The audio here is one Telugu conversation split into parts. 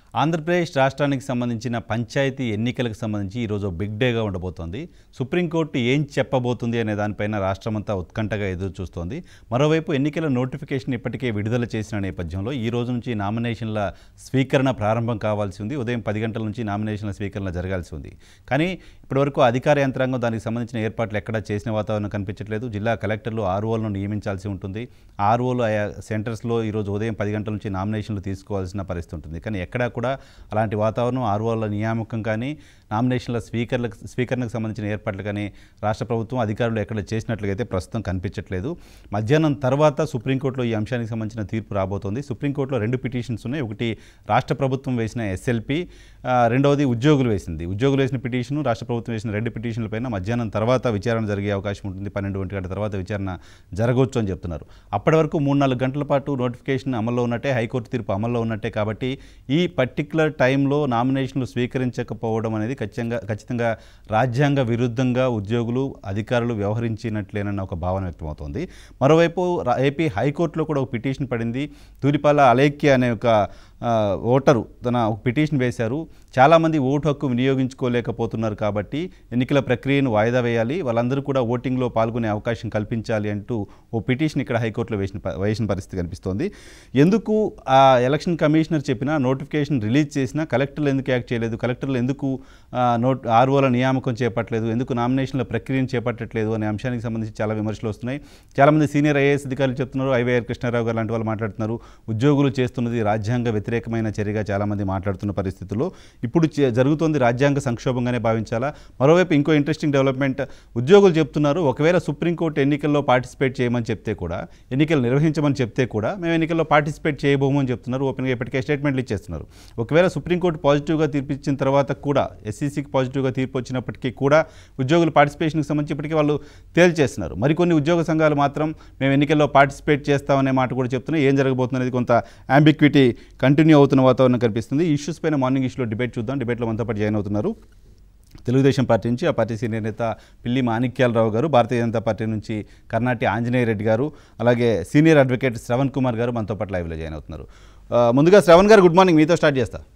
ఆంధ్రప్రదేశ్ రాష్ట్రానికి సంబంధించిన పంచాయతీ ఎన్నికలకు సంబంధించి ఈరోజు బిగ్ డేగా ఉండబోతోంది సుప్రీంకోర్టు ఏం చెప్పబోతుంది అనే దానిపైన రాష్ట్రమంతా ఉత్కంఠగా ఎదురు చూస్తోంది మరోవైపు ఎన్నికల నోటిఫికేషన్ ఇప్పటికే విడుదల చేసిన నేపథ్యంలో ఈ రోజు నుంచి నామినేషన్ల స్వీకరణ ప్రారంభం కావాల్సి ఉంది ఉదయం పది గంటల నుంచి నామినేషన్ల స్వీకరణ జరగాల్సి ఉంది కానీ ఇప్పటివరకు అధికార యంత్రాంగం దానికి సంబంధించిన ఏర్పాట్లు ఎక్కడా చేసిన వాతావరణం కనిపించట్లేదు జిల్లా కలెక్టర్లు ఆర్ఓలను నియమించాల్సి ఉంటుంది ఆర్ఓలు ఆయా సెంటర్స్లో ఈరోజు ఉదయం పది గంటల నుంచి నామినేషన్లు తీసుకోవాల్సిన పరిస్థితి ఉంటుంది కానీ ఎక్కడా కూడా అలాంటి వాతావరణం ఆర్ఓల నియామకం కానీ నామినేషన్ల స్పీకర్లకు స్పీకర్లకు సంబంధించిన ఏర్పాట్లు కానీ రాష్ట్ర ప్రభుత్వం అధికారులు ఎక్కడ చేసినట్లుగా అయితే ప్రస్తుతం కనిపించట్లేదు మధ్యాహ్నం తర్వాత సుప్రీంకోర్టులో ఈ అంశానికి సంబంధించిన తీర్పు రాబోతోంది సుప్రీంకోర్టులో రెండు పిటిషన్స్ ఉన్నాయి ఒకటి రాష్ట్ర ప్రభుత్వం వేసిన ఎస్ఎల్పి రెండవది ఉద్యోగులు వేసింది ఉద్యోగులు వేసిన పిటిషన్ రాష్ట్ర ప్రభుత్వం వేసిన రెండు పిటిషన్లపైన మధ్యాహ్నం తర్వాత విచారణ జరిగే అవకాశం ఉంటుంది పన్నెండు ఒంటి గంట తర్వాత విచారణ జరగవచ్చు అని చెప్తున్నారు అప్పటి వరకు మూడు నాలుగు గంటల పాటు నోటిఫికేషన్ అమల్లో ఉన్నట్టే హైకోర్టు తీర్పు అమల్లో ఉన్నట్టే కాబట్టి ఈ పర్టికులర్ టైంలో నామినేషన్లు స్వీకరించకపోవడం అనేది ఖచ్చితంగా ఖచ్చితంగా రాజ్యాంగ విరుద్ధంగా ఉద్యోగులు అధికారులు వ్యవహరించినట్లేనన్న ఒక భావన వ్యక్తమవుతోంది మరోవైపు రా- ఏపీ హైకోర్టులో కూడా ఒక పిటిషన్ పడింది తూరిపాల అలేఖ్య అనే ఒక ఆ, ఓటరు తన ఒక పిటిషన్ వేశారు చాలామంది ఓటు హక్కు వినియోగించుకోలేకపోతున్నారు కాబట్టి ఎన్నికల ప్రక్రియను వాయిదా వేయాలి వాళ్ళందరూ కూడా ఓటింగ్లో పాల్గొనే అవకాశం కల్పించాలి అంటూ ఓ పిటిషన్ ఇక్కడ హైకోర్టులో వేసిన ప- వేసిన పరిస్థితి కనిపిస్తోంది ఎందుకు ఆ ఎలక్షన్ కమిషనర్ చెప్పినా నోటిఫికేషన్ రిలీజ్ చేసినా కలెక్టర్లు ఎందుకు యాక్ట్ చేయలేదు కలెక్టర్లు ఎందుకు ఆ, నోట్ ఆర్ఓల నియామకం చేపట్టలేదు ఎందుకు నామినేషన్ల ప్రక్రియను చేపట్టట్లేదు అనే అంశానికి సంబంధించి చాలా విమర్శలు వస్తున్నాయి చాలామంది సీనియర్ ఐఏఎస్ అధికారులు చెప్తున్నారు ఐవైఆర్ కృష్ణారావు గారు లాంటి వాళ్ళు మాట్లాడుతున్నారు ఉద్యోగులు చేస్తున్నది రాజ్యాంగ వ్యతిరేకమైన చర్యగా చాలామంది మాట్లాడుతున్న పరిస్థితుల్లో ఇప్పుడు చే- జరుగుతోంది రాజ్యాంగ సంక్షోభంగానే భావించాలా మరోవైపు ఇంకో ఇంట్రెస్టింగ్ డెవలప్మెంట్ ఉద్యోగులు చెప్తున్నారు ఒకవేళ సుప్రీంకోర్టు ఎన్నికల్లో పార్టిసిపేట్ చేయమని చెప్తే కూడా ఎన్నికలు నిర్వహించమని చెప్తే కూడా మేము ఎన్నికల్లో పార్టిసిపేట్ చేయబోము అని చెప్తున్నారు ఓపెన్గా ఇప్పటికే స్టేట్మెంట్లు ఇచ్చేస్తున్నారు ఒకవేళ సుప్రీంకోర్టు పాజిటివ్గా తీర్పు ఇచ్చిన తర్వాత కూడా ఎస్సీసీకి పాజిటివ్గా తీర్పు వచ్చినప్పటికీ కూడా ఉద్యోగుల పార్టిసిపేషన్కి సంబంధించి ఇప్పటికీ వాళ్ళు తేల్చేస్తున్నారు మరికొన్ని ఉద్యోగ సంఘాలు మాత్రం మేము ఎన్నికల్లో పార్టిసిపేట్ చేస్తామనే మాట కూడా చెప్తున్నాయి ఏం జరగబోతుంది అనేది కొంత అంబిక్విటీ కంటిన్యూ అవుతున్న వాతావరణం కనిపిస్తుంది ఈ ఇష్యూస్ పైన మార్నింగ్ ఇష్యూలో డిబేట్ చూద్దాం డిబేట్లో మనతో పాటు జాయిన్ అవుతున్నారు తెలుగుదేశం పార్టీ నుంచి ఆ పార్టీ సీనియర్ నేత పిల్లి మాణిక్యాలరావు గారు భారతీయ జనతా పార్టీ నుంచి కర్ణాటి ఆంజనేయ రెడ్డి గారు అలాగే సీనియర్ అడ్వకేట్ శ్రవణ్ కుమార్ గారు మనతో పాటు లైవ్లో జాయిన్ అవుతున్నారు ఆ, ముందుగా శ్రవణ్ గారు గుడ్ మార్నింగ్ మీతో స్టార్ట్ చేస్తా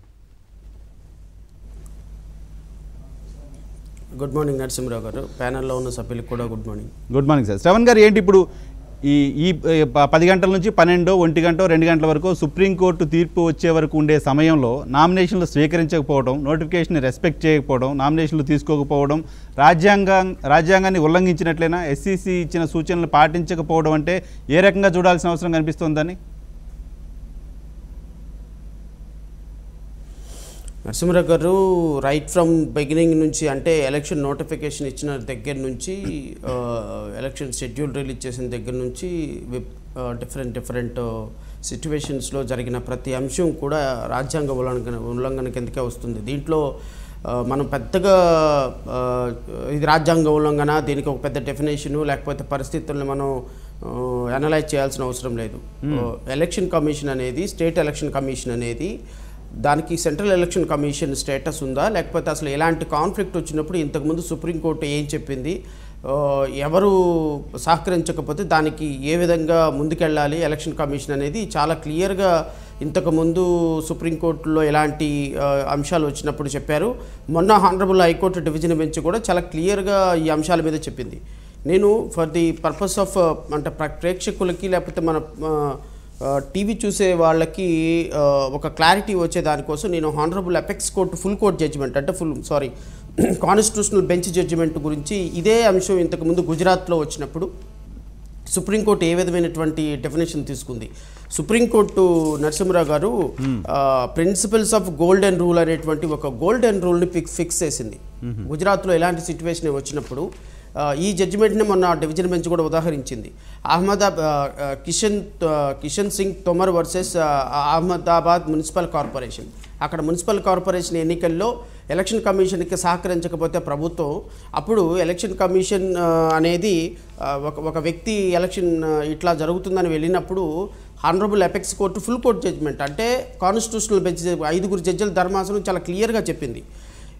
గుడ్ మార్నింగ్ నరసింహరావు గారు ప్యానల్లో ఉన్న సభ్యులకు కూడా good morning good morning sir Shravan గారు ఏంటి ఇప్పుడు ఈ ఈ ఏ, ప- పది గంటల నుంచి పన్నెండో ఒంటి గంట రెండు గంటల వరకు సుప్రీంకోర్టు తీర్పు వచ్చే వరకు ఉండే సమయంలో నామినేషన్లు స్వీకరించకపోవడం నోటిఫికేషన్ రెస్పెక్ట్ చేయకపోవడం నామినేషన్లు తీసుకోకపోవడం రాజ్యాంగ రాజ్యాంగాన్ని ఉల్లంఘించినట్లయినా ఎస్సీసీ ఇచ్చిన సూచనలు పాటించకపోవడం అంటే ఏ రకంగా చూడాల్సిన అవసరం కనిపిస్తోందని నరసింహరావు గారు రైట్ ఫ్రమ్ బిగినింగ్ నుంచి అంటే ఎలక్షన్ నోటిఫికేషన్ ఇచ్చిన దగ్గర నుంచి ఆ, ఎలక్షన్ షెడ్యూల్ రిలీజ్ చేసిన దగ్గర నుంచి విప్ డిఫరెంట్ డిఫరెంట్ సిచ్యువేషన్స్లో జరిగిన ప్రతి అంశం కూడా రాజ్యాంగ ఉల్లంఘన ఉల్లంఘన కిందకే వస్తుంది దీంట్లో ఆ, మనం పెద్దగా ఆ, ఇది రాజ్యాంగ ఉల్లంఘన దీనికి ఒక పెద్ద డెఫినేషను లేకపోతే పరిస్థితుల్ని మనం అనలైజ్ చేయాల్సిన అవసరం లేదు ఎలక్షన్ కమిషన్ అనేది స్టేట్ ఎలక్షన్ కమిషన్ అనేది దానికి సెంట్రల్ ఎలక్షన్ కమిషన్ స్టేటస్ ఉందా లేకపోతే అసలు ఎలాంటి కాన్ఫ్లిక్ట్ వచ్చినప్పుడు ఇంతకుముందు సుప్రీంకోర్టు ఏం చెప్పింది ఆ, ఎవరు సహకరించకపోతే దానికి ఏ విధంగా ముందుకెళ్ళాలి ఎలక్షన్ కమిషన్ అనేది చాలా క్లియర్గా ఇంతకుముందు సుప్రీంకోర్టులో ఎలాంటి ఆ, అంశాలు వచ్చినప్పుడు చెప్పారు మొన్న హానరబుల్ హైకోర్టు డివిజన్ బెంచ్ కూడా చాలా క్లియర్గా ఈ అంశాల మీద చెప్పింది నేను ఫర్ ది పర్పస్ ఆఫ్ అంటే ప్ర- ప్రేక్షకులకి లేకపోతే మన ఆ, టీవీ చూసే వాళ్ళకి ఆ, ఒక క్లారిటీ వచ్చే దానికోసం నేను honourable apex court full court judgement అంటే full sorry constitutional bench judgement గురించి ఇదే అంశం ఇంతకుముందు గుజరాత్లో వచ్చినప్పుడు సుప్రీంకోర్టు ఏ విధమైనటువంటి డెఫినేషన్ తీసుకుంది సుప్రీంకోర్టు నరసింహరావు గారు ప్రిన్సిపల్స్ ఆఫ్ గోల్డెన్ రూల్ అనేటువంటి ఒక గోల్డెన్ రూల్ని ఫిక్స్ ఫిక్స్ చేసింది గుజరాత్లో ఎలాంటి సిచ్యువేషన్ వచ్చినప్పుడు ఆ, ఈ జడ్జిమెంట్ని మొన్న డివిజన్ బెంచ్ కూడా ఉదాహరించింది అహ్మదాబ్ ఆ, ఆ, కిషన్ ఆ, కిషన్ సింగ్ తొమర్ వర్సెస్ ఆ, అహ్మదాబాద్ మున్సిపల్ కార్పొరేషన్ అక్కడ మున్సిపల్ కార్పొరేషన్ ఎన్నికల్లో ఎలక్షన్ కమిషన్కి సహకరించకపోతే ప్రభుత్వం అప్పుడు ఎలక్షన్ కమిషన్ ఆ, అనేది ఆ, ఒక ఒక వ్యక్తి ఎలక్షన్ ఆ, ఇట్లా జరుగుతుందని వెళ్ళినప్పుడు honourable apex court full court judgement అంటే కాన్స్టిట్యూషనల్ బెంచ్ ఐదుగురు జడ్జిల ధర్మాసనం చాలా క్లియర్గా చెప్పింది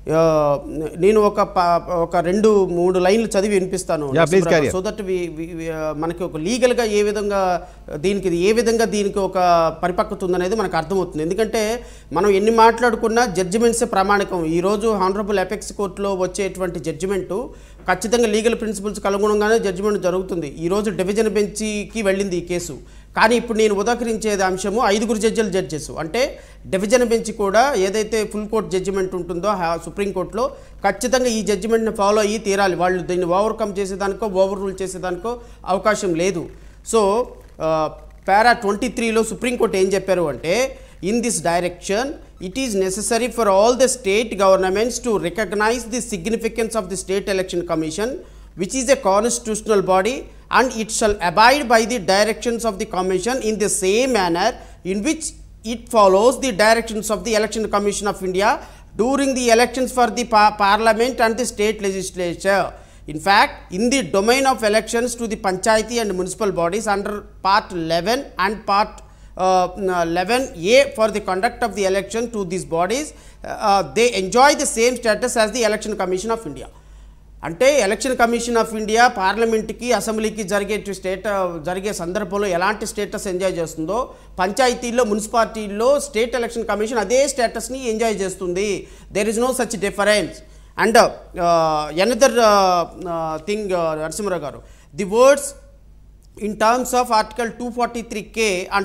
ఆ, నేను ఒక ప- ఒక రెండు మూడు లైన్లు చదివి వినిపిస్తాను Yeah, please carry on. So that మనకి ఒక లీగల్గా ఏ విధంగా దీనికి ఇది ఏ విధంగా దీనికి ఒక పరిపక్వత ఉందనేది మనకు అర్థమవుతుంది ఎందుకంటే మనం ఎన్ని మాట్లాడుకున్నా జడ్జిమెంట్సే ప్రామాణికం ఈరోజు హానరబుల్ ఎపెక్స్ కోర్టులో వచ్చేటువంటి జడ్జిమెంటు ఖచ్చితంగా లీగల్ ప్రిన్సిపల్స్కి అనుగుణంగానే జడ్జిమెంట్ జరుగుతుంది ఈరోజు డివిజన్ బెంచ్కి వెళ్ళింది ఈ కేసు కానీ ఇప్పుడు నేను ఉదాహరించేది అంశము ఐదుగురు జడ్జిల జడ్జెస్ అంటే డివిజన్ బెంచ్ కూడా ఏదైతే ఫుల్ కోర్ట్ జడ్జిమెంట్ ఉంటుందో హా- సుప్రీంకోర్టులో ఖచ్చితంగా ఈ జడ్జిమెంట్ని ఫాలో అయ్యి తీరాలి వాళ్ళు దీన్ని ఓవర్కమ్ చేసేదానికో ఓవర్ రూల్ చేసేదానికో అవకాశం లేదు సో పారా ట్వంటీ త్రీలో సుప్రీంకోర్టు ఏం చెప్పారు అంటే in this direction it is necessary for all the state governments to recognise the significance of the state election commission which is a constitutional body and it shall abide by the directions of the commission in the same manner in which it follows the directions of the election commission of india during the elections for the pa- parliament and the state legislature in fact in the domain of elections to the panchayati and municipal bodies under part 11 and part uh, 11a for the conduct of the election to these bodies uh, uh, they enjoy the same status as the election commission of india అంటే ఎలక్షన్ కమిషన్ ఆఫ్ ఇండియా పార్లమెంట్కి అసెంబ్లీకి జరిగే స్టేట్ జరిగే సందర్భంలో ఎలాంటి స్టేటస్ ఎంజాయ్ చేస్తుందో పంచాయతీల్లో మున్సిపాలిటీల్లో స్టేట్ ఎలక్షన్ కమిషన్ అదే స్టేటస్ని ఎంజాయ్ చేస్తుంది there is no such difference and another thing Narasimharao గారు the words in terms of article 243k and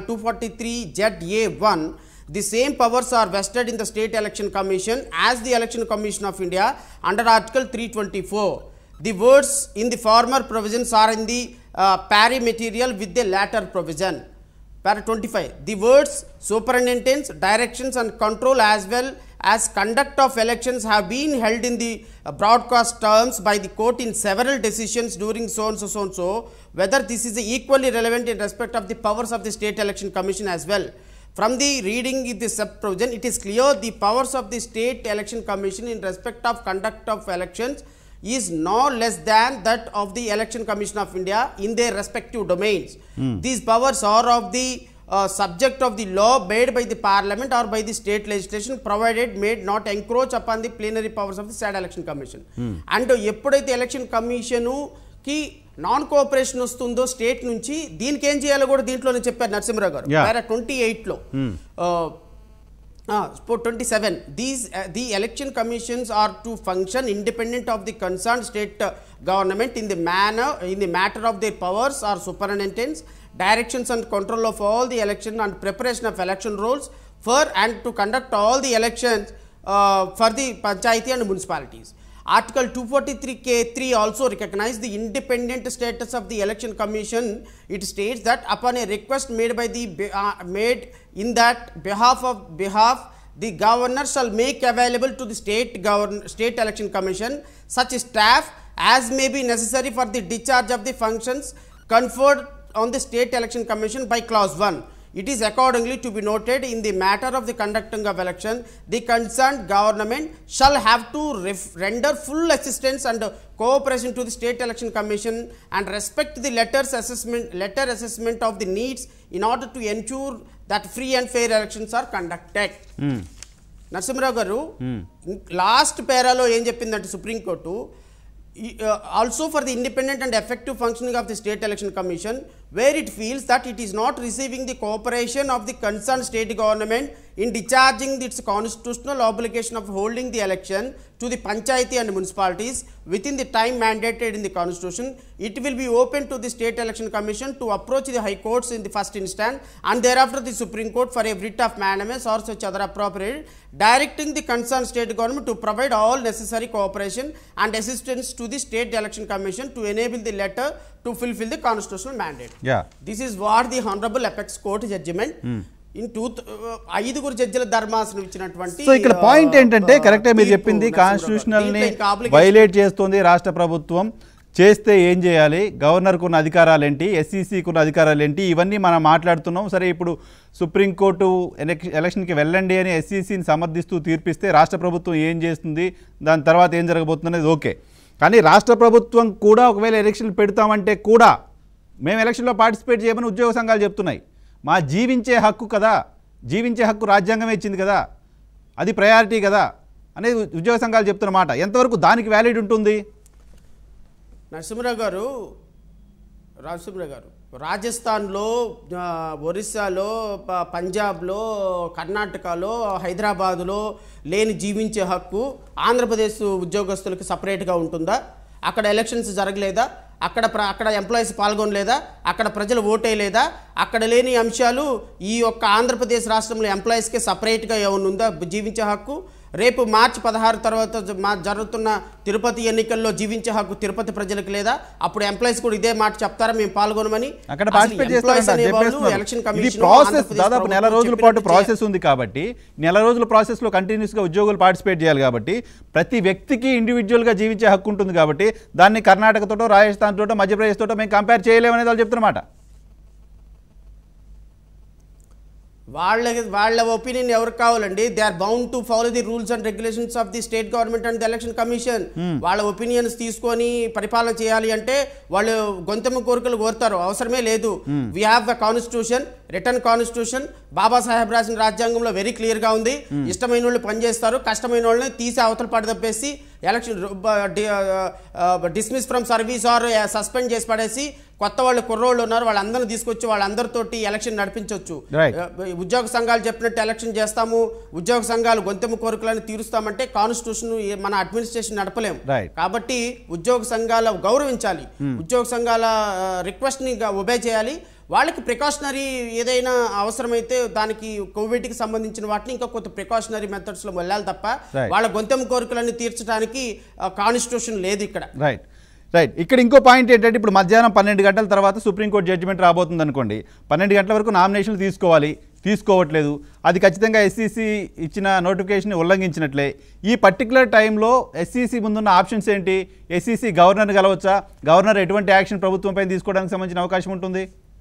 243za1 the same powers are vested in the state election commission as the election commission of india under article 324 the words in the former provisions are in the uh, pari material with the latter provision para 25 the words superintendence directions and control as well as conduct of elections have been held in the uh, broadcast terms by the court in several decisions during so and so so and so whether this is equally relevant in respect of the powers of the state election commission as well from the reading in the sub provision it is clear the powers of the state election commission in respect of conduct of elections is no less than that of the election commission of india in their respective domains these powers are of the uh, subject of the law made by the parliament or by the state legislation provided made not encroach upon the plenary powers of the state election commission and ఎప్పుడైతే ఎలక్షన్ కమిషను కి నాన్ కోఆపరేషన్ వస్తుందో స్టేట్ నుంచి దీనికి ఏం చేయాలో కూడా దీంట్లోనే చెప్పారు నరసింహరావు గారు Yeah. ట్వంటీ ఎయిట్లో for 27 these uh, the election commissions are to function independent of the concerned state uh, government in the manner in the matter of their powers or superintendence directions and control of all the election and preparation of election rolls for and to conduct all the elections uh, for the panchayati and municipalities Article 243K3 also recognizes the independent status of the election commission. It states that upon a request made by the be- uh, made in that behalf of behalf the governor shall make available to the state govern state election commission such staff as may be necessary for the discharge of the functions conferred on the state election commission by clause 1 it is accordingly to be noted in the matter of the conducting of election, the concerned government shall have to ref- render full assistance and cooperation to the state election commission and respect the letters assessment letter assessment of the needs in order to ensure that free and fair elections are conducted. Narasimharao గారు లాస్ట్ పేరాలో ఏం చెప్పిందంటే supreme court also for the independent and effective functioning of the state election commission where it feels that it is not receiving the cooperation of the concern state government in discharging its constitutional obligation of holding the election to the panchayat and municipalities within the time mandated in the constitution it will be open to the state election commission to approach the high courts in the first instance and thereafter the supreme court for a writ of mandamus or such other appropriate directing the concerned state government to provide all necessary cooperation and assistance to the state election commission to enable the letter to fulfill the constitutional mandate yeah this is what the honorable apex court judgment in two ఐదుగురు జడ్జిల ధర్మాసనం ఇచ్చినటువంటి సో ఇక్కడ పాయింట్ uh, ఏంటంటే uh, కరెక్టే మీరు తీర్పు చెప్పింది నరసింహరావు గారు. కాన్స్టిట్యూషనల్ ని దీంట్లో ఇంకా obligation- వైలేట్ చేస్తుంది రాష్ట్ర ప్రభుత్వం చేస్తే ఏం చేయాలి గవర్నర్కు ఉన్న అధికారాలు ఏంటి ఎస్సీసీకి ఉన్న అధికారాలు ఏంటి ఇవన్నీ మనం మాట్లాడుతున్నాం సరే ఇప్పుడు సుప్రీంకోర్టు ఎలక్- ఎలక్షన్కి వెళ్ళండి అని ఎస్సీసీని సమర్థిస్తూ తీర్పిస్తే రాష్ట్ర ప్రభుత్వం ఏం చేస్తుంది దాని తర్వాత ఏం జరగబోతుంది అనేది ఓకే కానీ రాష్ట్ర ప్రభుత్వం కూడా ఒకవేళ ఎలక్షన్లు పెడతామంటే కూడా మేము ఎలక్షన్లో పార్టిసిపేట్ చేయమని ఉద్యోగ సంఘాలు చెప్తున్నాయి మా జీవించే హక్కు కదా జీవించే హక్కు రాజ్యాంగమే ఇచ్చింది కదా అది ప్రయారిటీ కదా అనేది ఉద్యోగ సంఘాలు చెప్తున్న మాట ఎంతవరకు దానికి వ్యాలిడ్ ఉంటుంది నరసింహరావు గారు నరసింహరావు గారు రాజస్థాన్లో ఆ, ఒరిస్సాలో ప- పంజాబ్లో కర్ణాటకలో హైదరాబాదులో లేని జీవించే హక్కు ఆంధ్రప్రదేశ్ ఉద్యోగస్తులకు సపరేట్గా ఉంటుందా అక్కడ ఎలక్షన్స్ జరగలేదా అక్కడ ప్ర అక్కడ ఎంప్లాయీస్ పాల్గొనలేదా అక్కడ ప్రజలు ఓటేయలేదా అక్కడ లేని అంశాలు ఈ యొక్క ఆంధ్రప్రదేశ్ రాష్ట్రంలో ఎంప్లాయీస్కి సపరేట్గా ఏమైనా ఉందా జీవించే హక్కు రేపు మార్చి పదహారు తర్వాత జ- మా జరుగుతున్న తిరుపతి ఎన్నికల్లో జీవించే హక్కు తిరుపతి ప్రజలకు లేదా అప్పుడు ఎంప్లాయీస్ కూడా ఇదే మాట చెప్తారా మేము పాల్గొనమని అక్కడ అసలు పార్టిసిపేట్ employees చేస్తారంట అనేవాళ్ళు చెప్పేస్తున్నారు. ఎలక్షన్ ఇది కమిషన్ ప్రాసెస్ ఆంధ్రప్రదేశ్ దాదాపు నెల ప్రభుత్వం రోజుల పాటు చెప్పినట్టు ప్రాసెస్ ఉంది కాబట్టి నెల రోజుల ప్రాసెస్లో కంటిన్యూస్గా ఉద్యోగులు పార్టిసిపేట్ చేయాలి కాబట్టి ప్రతి వ్యక్తికి ఇండివిజువల్గా జీవించే హక్కు ఉంటుంది కాబట్టి దాన్ని కర్ణాటకతోటో రాజస్థాన్ తోటో మధ్యప్రదేశ్ తోటో మేము కంపేర్ చేయలేమనేది వాళ్ళు చెప్తున్నమాట వాళ్ళ వాళ్ళ ఒపీనియన్ ఎవరికి కావాలండి they are bound to follow the rules and regulations of the state government and the election commission వాళ్ళ ఒపీనియన్స్ తీసుకొని పరిపాలన చేయాలి అంటే వాళ్ళు గొంతెమ్మ కోరికలు కోరుతారు అవసరమే లేదు we have the constitution return constitution Babasaheb రాసిన రాజ్యాంగంలో వెరీ క్లియర్ గా ఉంది ఇష్టమైన వాళ్ళు పనిచేస్తారు కష్టమైన వాళ్ళని తీసి అవతల పడదప్పేసి election dismiss from service or suspend చేసి పడేసి కొత్త వాళ్ళు కుర్రోళ్ళు ఉన్నారు వాళ్ళందరిని తీసుకొచ్చి వాళ్ళందరితోటి ఎలక్షన్ నడిపించవచ్చు Right. ఉద్యోగ సంఘాలు చెప్పినట్టు ఎలక్షన్ చేస్తాము ఉద్యోగ సంఘాలు గొంతెమ్మ కోరికలను తీరుస్తామంటే కాన్స్టిట్యూషన్ మన అడ్మినిస్ట్రేషన్ నడపలేం Right. కాబట్టి ఉద్యోగ సంఘాల గౌరవించాలి ఉద్యోగ సంఘాల రిక్వెస్ట్ ని ఒబే చేయాలి వాళ్ళకి ప్రికాషనరీ ఏదైనా అవసరమైతే దానికి కోవిడ్కి సంబంధించిన వాటిని ఇంకా కొంత ప్రికాషనరీ మెథడ్స్లో వెళ్ళాలి తప్ప Right. వాళ్ళ గొంతెమ్మ కోరికలన్నీ తీర్చడానికి కాన్స్టిట్యూషన్ లేదు ఇక్కడ రైట్ రైట్ ఇక్కడ ఇంకో పాయింట్ ఏంటంటే ఇప్పుడు మధ్యాహ్నం పన్నెండు గంటల తర్వాత సుప్రీంకోర్టు జడ్జిమెంట్ రాబోతుంది అనుకోండి పన్నెండు గంటల వరకు నామినేషన్లు తీసుకోవాలి తీసుకోవట్లేదు అది ఖచ్చితంగా ఎస్సీసీ ఇచ్చిన నోటిఫికేషన్ ఉల్లంఘించినట్లే ఈ పర్టికులర్ టైంలో ఎస్సీసీ ముందున్న ఆప్షన్స్ ఏంటి ఎస్సీసీ గవర్నర్ని కలవచ్చా గవర్నర్ ఎటువంటి యాక్షన్ ప్రభుత్వంపై తీసుకోవడానికి సంబంధించిన అవకాశం ఉంటుంది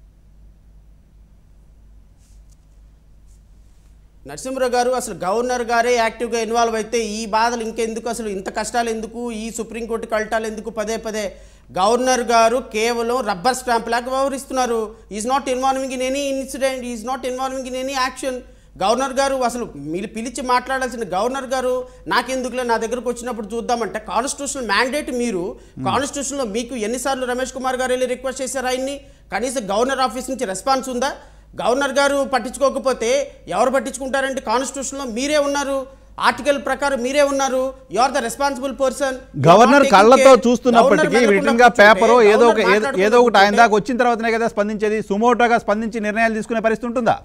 నరసింహరావు గారు అసలు గవర్నర్ గారే యాక్టివ్గా ఇన్వాల్వ్ అయితే ఈ బాధలు ఇంకెందుకు అసలు ఇంత కష్టాలు ఎందుకు ఈ సుప్రీంకోర్టు కల్టాలు ఎందుకు పదే పదే గవర్నర్ గారు కేవలం రబ్బర్ స్టాంప్ లాగా వ్యవహరిస్తున్నారు is not involving in any incident is not involving in any action governor గారు అసలు మీరు పిలిచి మాట్లాడాల్సిన గవర్నర్ గారు నాకెందుకులే నా దగ్గరకు వచ్చినప్పుడు చూద్దామంటే కాన్స్టిట్యూషనల్ మ్యాండేట్ మీరు కాన్స్టిట్యూషన్లో మీకు ఎన్నిసార్లు రమేష్ కుమార్ గారు వెళ్ళి రిక్వెస్ట్ చేశారు ఆయన్ని కనీసం గవర్నర్ ఆఫీస్ నుంచి రెస్పాన్స్ ఉందా గవర్నర్ గారు పట్టించుకోకపోతే ఎవరు పట్టించుకుంటారంటే కాన్స్టిట్యూషన్లో మీరే ఉన్నారు ఆర్టికల్ ప్రకారం మీరే ఉన్నారు you are the responsible person governor కళ్ళతో చూస్తున్నప్పటికీ రిటర్న్ గా పేపరో ఏదో ఒక ఏదో- ఏదో ఒకటి ఆయన దాకా వచ్చిన తర్వాతనే కదా స్పందించేది సుమోటోగా స్పందించి నిర్ణయాలు తీసుకునే పరిస్థితి ఉంటుందా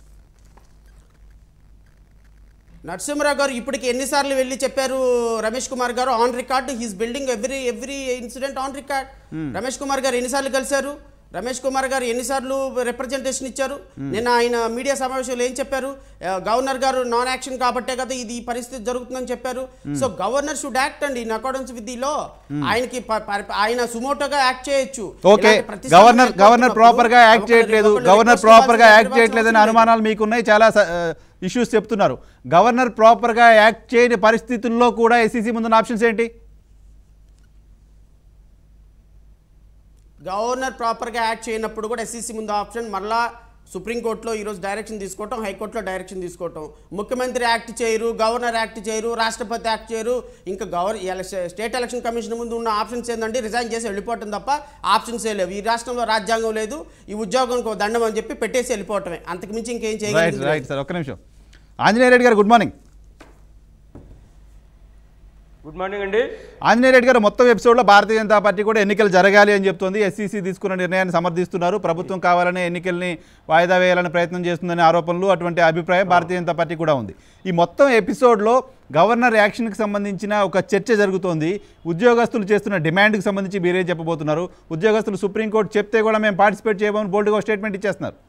నరసింహరావు గారు ఇప్పటికి ఎన్నిసార్లు వెళ్ళి చెప్పారు రమేష్ కుమార్ గారు on record his building every every incident on record Ramesh Kumar గారు ఎన్నిసార్లు కలిశారు రమేష్ కుమార్ గారు ఎన్నిసార్లు రిప్రజెంటేషన్ ఇచ్చారు నిన్న ఆయన మీడియా సమావేశంలో ఏం చెప్పారు ఆ, గవర్నర్ గారు నాన్ యాక్షన్ కాబట్టే కదా ఇది ఈ పరిస్థితి జరుగుతుందని చెప్పారు సో గవర్నర్ షుడ్ యాక్ట్ అండి in accordance with the law ఆయనకి ప- ప- ఆయన సుమోటోగా యాక్ట్ చేయొచ్చు ఓకే ఇలాంటి ప్రతిష్టమైన గవర్నర్ గవర్నర్ వెళ్ళిపోతున్నప్పుడు ప్రాపర్ గా యాక్ట్ ఒకరి- చేయట్లేదు ఒకరి గవర్నర్ request ప్రాపర్ గా ఇవ్వాల్సిన యాక్ట్ చేయట్లేదని అవసరం లేదు. అనుమానాలు మీకున్నాయి చాలా ఇష్యూస్ చెప్తున్నారు గవర్నర్ ప్రాపర్ గా యాక్ట్ చేయని పరిస్థితుల్లో కూడా ఎస్సీసీ ముందున్న ఆప్షన్స్ ఏంటి గవర్నర్ ప్రాపర్గా యాక్ట్ చేయనప్పుడు కూడా ఎస్సీసీ ముందు ఆప్షన్ మరలా సుప్రీంకోర్టులో ఈరోజు డైరెక్షన్ తీసుకోవటం హైకోర్టులో డైరెక్షన్ తీసుకోవటం ముఖ్యమంత్రి యాక్ట్ చేయరు గవర్నర్ యాక్ట్ చేయరు రాష్ట్రపతి యాక్ట్ చేయరు ఇంకా గవర్ ఎల- స్టేట్ ఎలక్షన్ కమిషన్ ముందు ఉన్న ఆప్షన్స్ ఏంటంటే రిజైన్ చేసి వెళ్ళిపోవటం తప్ప ఆప్షన్సే లేవు ఈ రాష్ట్రంలో రాజ్యాంగం లేదు ఈ ఉద్యోగానికి ఒక దండం అని చెప్పి పెట్టేసి వెళ్ళిపోవటమే అంతకుమించి ఇంకేం రైట్ చేయగలిగింది రైట్ సార్ ఒక్క నిమిషం ఆంజనేయ రెడ్డి గారు గుడ్ మార్నింగ్ గుడ్ మార్నింగ్ అండి ఆంజనేయ రెడ్డి గారు మొత్తం ఎపిసోడ్లో భారతీయ జనతా పార్టీ కూడా ఎన్నికలు జరగాలి అని చెప్తోంది ఎస్సీసీ తీసుకున్న నిర్ణయాన్ని సమర్థిస్తున్నారు ప్రభుత్వం కావాలనే ఎన్నికల్ని వాయిదా వేయాలని ప్రయత్నం చేస్తుందనే ఆరోపణలు అటువంటి అభిప్రాయం భారతీయ జనతా పార్టీ కూడా ఉంది ఈ మొత్తం ఎపిసోడ్లో గవర్నర్ యాక్షన్కి సంబంధించిన ఒక చర్చ జరుగుతోంది ఉద్యోగస్తులు చేస్తున్న డిమాండ్కి సంబంధించి మీరేం చెప్పబోతున్నారు ఉద్యోగస్తులు సుప్రీంకోర్టు చెప్తే కూడా మేము పార్టిసిపేట్ చేయబోమని బోల్డ్గా స్టేట్మెంట్ ఇచ్చేస్తున్నారు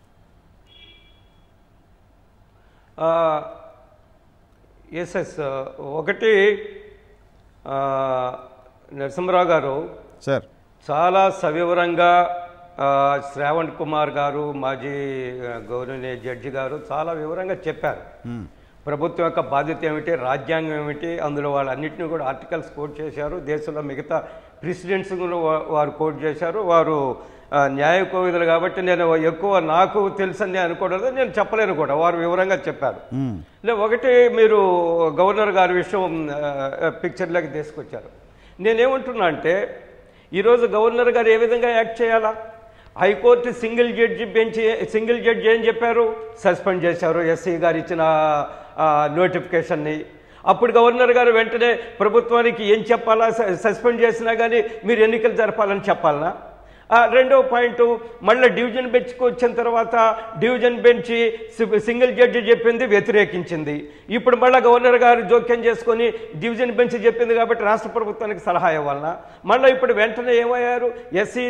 ఎస్ ఎస్ ఒకటి ఆ, నరసింహరావు గారు సార్ చాలా సవివరంగా ఆ, శ్రావణ్ కుమార్ గారు మాజీ ఆ, గౌరవనీయ జడ్జి గారు చాలా వివరంగా చెప్పారు ప్రభుత్వం యొక్క బాధ్యత ఏమిటి రాజ్యాంగం ఏమిటి అందులో వాళ్ళన్నింటినీ కూడా ఆర్టికల్స్ కోట్ చేశారు దేశంలో మిగతా ప్రెసిడెంట్స్ కూడా వా- వారు కోట్ చేశారు వారు ఆ, న్యాయ కోవిదులు కాబట్టి నేను ఎక్కువ నాకు తెలుసని అనుకోవడం నేను చెప్పలేను కూడా వారు వివరంగా చెప్పారు లే ఒకటి మీరు గవర్నర్ గారి విషయం ఆ, పిక్చర్లోకి తీసుకొచ్చారు నేనేమంటున్నా అంటే ఈరోజు గవర్నర్ గారు ఏ విధంగా యాక్ట్ చేయాలా high court single judge bench single judge ఏం చెప్పారు సస్పెండ్ చేశారు ఎస్సీ గారు ఇచ్చిన ఆ, నోటిఫికేషన్ని అప్పుడు గవర్నర్ గారు వెంటనే ప్రభుత్వానికి ఏం చెప్పాలా స- సస్పెండ్ చేసినా కానీ మీరు ఎన్నికలు జరపాలని చెప్పాలనా ఆ, రెండో పాయింట్ మళ్ళీ డివిజన్ బెంచ్కి వచ్చిన తర్వాత డివిజన్ బెంచ్ సి- సింగిల్ జడ్జి చెప్పింది వ్యతిరేకించింది ఇప్పుడు మళ్ళీ గవర్నర్ గారు జోక్యం చేసుకొని డివిజన్ బెంచ్ చెప్పింది కాబట్టి రాష్ట్ర ప్రభుత్వానికి సలహా ఇవ్వాలన్నా మళ్ళీ ఇప్పుడు వెంటనే ఏమయ్యారు ఎస్సీ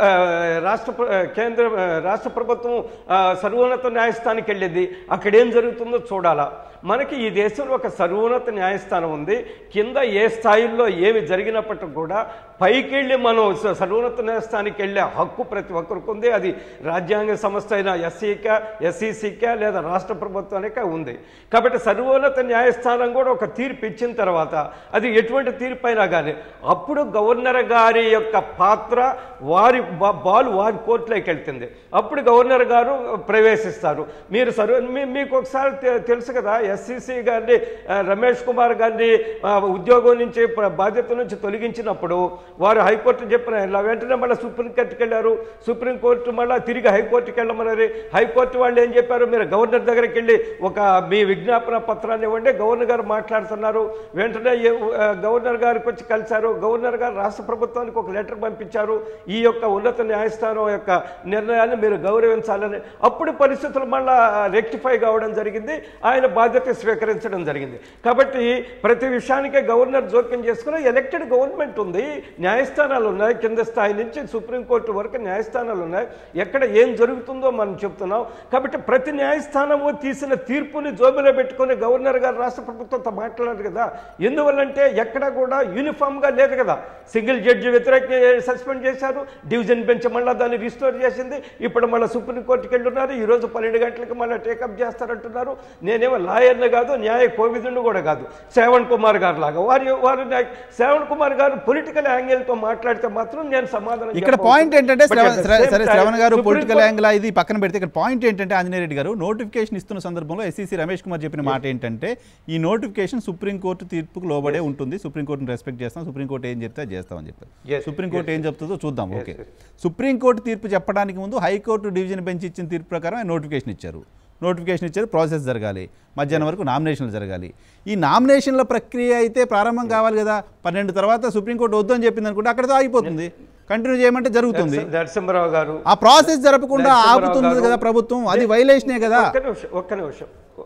రాష్ట్ర ప్ర- కేంద్ర ఆ, రాష్ట్ర ప్రభుత్వం ఆ, సర్వోన్నత న్యాయస్థానానికి వెళ్ళింది అక్కడ ఏం జరుగుతుందో చూడాలా మనకి ఈ దేశంలో ఒక సర్వోన్నత న్యాయస్థానం ఉంది కింద ఏ స్థాయిల్లో ఏమి జరిగినప్పటికీ కూడా పైకి వెళ్ళి మనం స- సర్వోన్నత న్యాయస్థానానికి వెళ్ళే హక్కు ప్రతి ఒక్కరికి ఉంది అది రాజ్యాంగ సంస్థ అయిన ఎస్సీకా ఎస్సీసీకా లేదా రాష్ట్ర ప్రభుత్వానికే ఉంది కాబట్టి సర్వోన్నత న్యాయస్థానం కూడా ఒక తీర్పు ఇచ్చిన తర్వాత అది ఎటువంటి తీర్పు అయినా కానీ అప్పుడు గవర్నర్ గారి యొక్క పాత్ర వారి బా- బాల్ వారి కోర్టులోకి వెళ్తుంది అప్పుడు గవర్నర్ గారు ప్రవేశిస్తారు మీరు సర్వ మీ- మీకు ఒకసారి తె- తెలుసు కదా ఎస్సీసీ గారిని ఆ, రమేష్ కుమార్ గారిని ఆ, ఉద్యోగం నుంచి ప్ర- బాధ్యత నుంచి తొలగించినప్పుడు వారు హైకోర్టు చెప్పిన ఇలా వెంటనే మళ్ళీ సుప్రీంకోర్టుకి వెళ్ళారు సుప్రీంకోర్టు మళ్ళీ తిరిగి హైకోర్టుకి వెళ్ళమన్నారు హైకోర్టు వాళ్ళు ఏం చెప్పారు మీరు గవర్నర్ దగ్గరికి వెళ్ళి ఒక మీ విజ్ఞాపన పత్రాన్ని ఇవ్వండి గవర్నర్ గారు మాట్లాడుతున్నారు వెంటనే ఏ- ఆ, గవర్నర్ గారికి వచ్చి కలిశారు గవర్నర్ గారు రాష్ట్ర ప్రభుత్వానికి ఒక లెటర్ పంపించారు ఈ యొక్క ఉన్నత న్యాయస్థానం యొక్క నిర్ణయాన్ని మీరు గౌరవించాలని అప్పుడు పరిస్థితులు మళ్ళా రెక్టిఫై కావడం జరిగింది ఆయన బాధ్యత స్వీకరించడం జరిగింది కాబట్టి ప్రతి విషయానికే గవర్నర్ జోక్యం చేసుకుని ఎలక్టెడ్ గవర్నమెంట్ ఉంది న్యాయస్థానాలు ఉన్నాయి కింద స్థాయి నుంచి సుప్రీంకోర్టు వరకు న్యాయస్థానాలు ఉన్నాయి ఎక్కడ ఏం జరుగుతుందో మనం చెప్తున్నాం కాబట్టి ప్రతి న్యాయస్థానము తీసిన తీర్పుని జోబిలో పెట్టుకొని గవర్నర్ గారు రాష్ట్ర ప్రభుత్వంతో మాట్లాడారు కదా ఎందువల్లంటే ఎక్కడ కూడా యూనిఫామ్గా లేదు కదా సింగిల్ జడ్జి వ్యతిరేక సస్పెండ్ చేశారు డివిజన్ బెంచ్ మళ్ళీ దాన్ని రిస్టోర్ చేసింది ఇప్పుడు మళ్ళీ సుప్రీంకోర్టుకి వెళ్ళున్నారు ఈ రోజు పన్నెండు గంటలకు మళ్ళీ టేకప్ చేస్తారంటున్నారు నేనేమో లాయర్ని కాదు న్యాయ కోవిదుని కూడా కాదు శ్రవణ్ కుమార్ గారు లాగా వారి వారు న్యాయ- శ్రవణ్ కుమార్ గారు పొలిటికల్ యాంగిల్తో మాట్లాడితే మాత్రం నేను సమాధానం ఇక్కడ చెప్పవచ్చు. పాయింట్ ఏంటంటే But శ్రవ- at the సరే same సరే time, శ్రవణ్ గారు Supreme పొలిటికల్ Court- యాంగిల్ ఇది పక్కన పెడితే ఇక్కడ పాయింట్ ఏంటంటే ఆంజనేయ రెడ్డి గారు నోటిఫికేషన్ ఇస్తున్న సందర్భంలో ఎస్సీసీ రమేష్ కుమార్ చెప్పిన మాట ఏంటంటే ఈ నోటిఫికేషన్ సుప్రీంకోర్టు తీర్పుకు లోబడే ఉంటుంది సుప్రీంకోర్టుని రెస్పెక్ట్ చేస్తాం సుప్రీంకోర్టు ఏం చెప్తే అది చేస్తామని చెప్పారు Yes, సుప్రీంకోర్టు ఏం చెప్తుందో చూద్దాం Yes, ఓకే yes. సుప్రీంకోర్టు తీర్పు చెప్పడానికి ముందు హైకోర్టు డివిజన్ బెంచ్ ఇచ్చిన తీర్పు ప్రకారం ఆయన నోటిఫికేషన్ ఇచ్చారు నోటిఫికేషన్ ఇచ్చారు ప్రాసెస్ జరగాలి మధ్యాహ్నం వరకు నామినేషన్లు జరగాలి ఈ నామినేషన్ల ప్రక్రియ అయితే ప్రారంభం కావాలి కదా పన్నెండు తర్వాత సుప్రీంకోర్టు వద్దు అని చెప్పింది అనుకుంటే అక్కడితో ఆగిపోతుంది కంటిన్యూ చేయమంటే జరుగుతుంది నరసింహరావు గారు ఆ ప్రాసెస్ జరపకుండా నరసింహారావు ఆపుతుంది గారు- కదా ప్రభుత్వం అది వైలేషనే కదా ఒక్క నిమిషం ఒక్క నిమిషం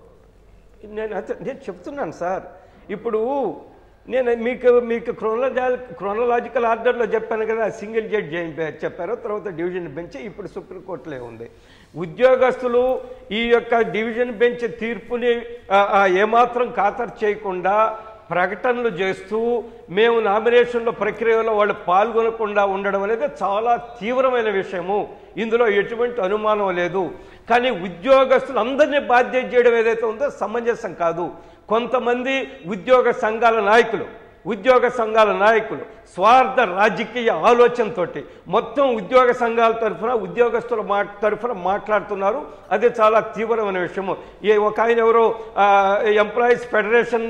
నేను అత- నేను చెప్తున్నాను సార్ ఇప్పుడు నేను మీకు మీకు క్రోనలాజి క్రోనలాజికల్ ఆర్డర్లో చెప్పాను కదా సింగిల్ జడ్జి ఏం పే- చెప్పారో తర్వాత డివిజన్ బెంచ్ ఇప్పుడు సుప్రీంకోర్టులో ఉంది ఉద్యోగస్తులు ఈ యొక్క డివిజన్ బెంచ్ తీర్పుని ఆ, ఆ, ఏమాత్రం ఖాతరు చేయకుండా ప్రకటనలు చేస్తూ మేము నామినేషన్ల ప్రక్రియలో వాళ్ళు పాల్గొనకుండా ఉండడం అనేది చాలా తీవ్రమైన విషయము ఇందులో ఎటువంటి అనుమానం లేదు కానీ ఉద్యోగస్తులు అందరినీ బాధ్యత చేయడం ఏదైతే ఉందో సమంజసం కాదు కొంతమంది ఉద్యోగ సంఘాల నాయకులు ఉద్యోగ సంఘాల నాయకులు స్వార్థ రాజకీయ ఆలోచనతోటి మొత్తం ఉద్యోగ సంఘాల తరఫున ఉద్యోగస్తుల మా తరఫున మాట్లాడుతున్నారు అది చాలా తీవ్రమైన విషయము ఏ ఒక ఆయన ఎవరో ఎంప్లాయీస్ ఫెడరేషన్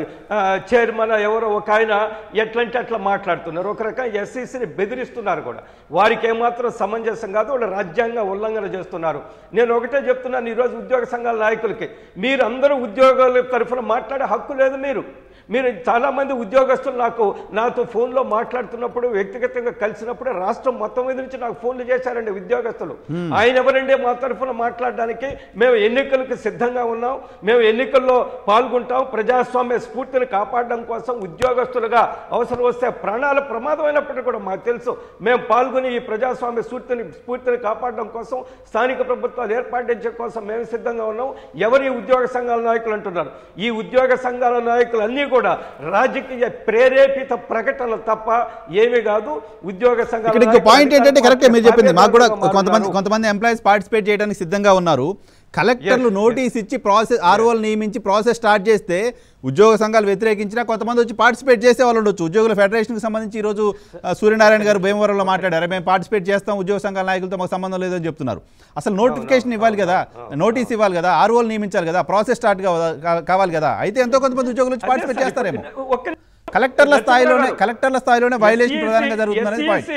చైర్మన్ ఎవరో ఒక ఆయన ఎట్లంటే అట్లా మాట్లాడుతున్నారు ఒక రకంగా ఎస్సీసీని బెదిరిస్తున్నారు కూడా వారికి ఏమాత్రం సమంజసం కాదు వాళ్ళు రాజ్యాంగ ఉల్లంఘన చేస్తున్నారు నేను ఒకటే చెప్తున్నాను ఈరోజు ఉద్యోగ సంఘాల నాయకులకి మీరు అందరూ ఉద్యోగాల తరఫున మాట్లాడే హక్కు లేదు మీరు మీరు చాలామంది ఉద్యోగస్తులు నాకు నాతో ఫోన్లో మాట్లాడుతున్నప్పుడు వ్యక్తిగతంగా కలిసినప్పుడు రాష్ట్రం మొత్తం మీద నుంచి నాకు ఫోన్లు చేశారండి ఉద్యోగస్తులు ఆయన ఎవరండి మా తరఫున మాట్లాడడానికి మేము ఎన్నికలకు సిద్ధంగా ఉన్నాం మేము ఎన్నికల్లో పాల్గొంటాం ప్రజాస్వామ్య స్ఫూర్తిని కాపాడడం కోసం ఉద్యోగస్తులుగా అవసరం వస్తే ప్రాణాలు ప్రమాదమైనప్పటికీ కూడా మాకు తెలుసు మేము పాల్గొని ఈ ప్రజాస్వామ్య స్ఫూర్తిని స్ఫూర్తిని కాపాడడం కోసం స్థానిక ప్రభుత్వాలు ఏర్పాటించే కోసం మేము సిద్ధంగా ఉన్నాం ఎవరు ఈ ఉద్యోగ సంఘాల నాయకులు అంటున్నారు ఈ ఉద్యోగ సంఘాల నాయకులు అన్నీ కూడా రాజకీయ జరిగే ప్రేరేపిత ప్రకటనలు తప్ప ఏమీ కాదు ఉద్యోగ సంఘాల ఇక్కడ ఇంకో నాయకులు, పాయింట్ ఏంటంటే కరెక్టే మీరు చెప్పింది మాకు కూడా అధికారులు కొంతమంది మాట్లాడుతున్నారు. కొంతమంది ఎంప్లాయీస్ పార్టిసిపేట్ చేయడానికి సిద్ధంగా ఉన్నారు కలెక్టర్లు Yes, నోటీస్ ఇచ్చి ప్రాసెస్ ఆర్ఓలు నియమించి ప్రాసెస్ స్టార్ట్ చేస్తే ఉద్యోగ సంఘాలు వ్యతిరేకించినా కొంతమంది వచ్చి పార్టిసిపేట్ చేసే వాళ్ళు ఉండొచ్చు ఉద్యోగుల ఫెడరేషన్కి సంబంధించి ఈ రోజు ఆ, సూర్యనారాయణ గారు భీమవరంలో మాట్లాడారు మేము పార్టిసిపేట్ చేస్తాం ఉద్యోగ సంఘాల నాయకులతో మాకు సంబంధం లేదని చెప్తున్నారు అసలు నోటిఫికేషన్ ఇవ్వాలి కదా నోటీస్ ఇవ్వాలి కదా ఆర్ఓలు నియమించాలి కదా ప్రాసెస్ స్టార్ట్ కావాలి కదా అయితే ఎంతో కొంతమంది ఉద్యోగులు వచ్చి అదే పార్టిసిపేట్ సార్, చేస్తారేమో ఒక్క- కలెక్టర్ల ఒక్క- స్థాయిలోనే గారు. కలెక్టర్ల స్థాయిలోనే వైలేషన్ ప్రధానంగా జరుగుతుందనేది point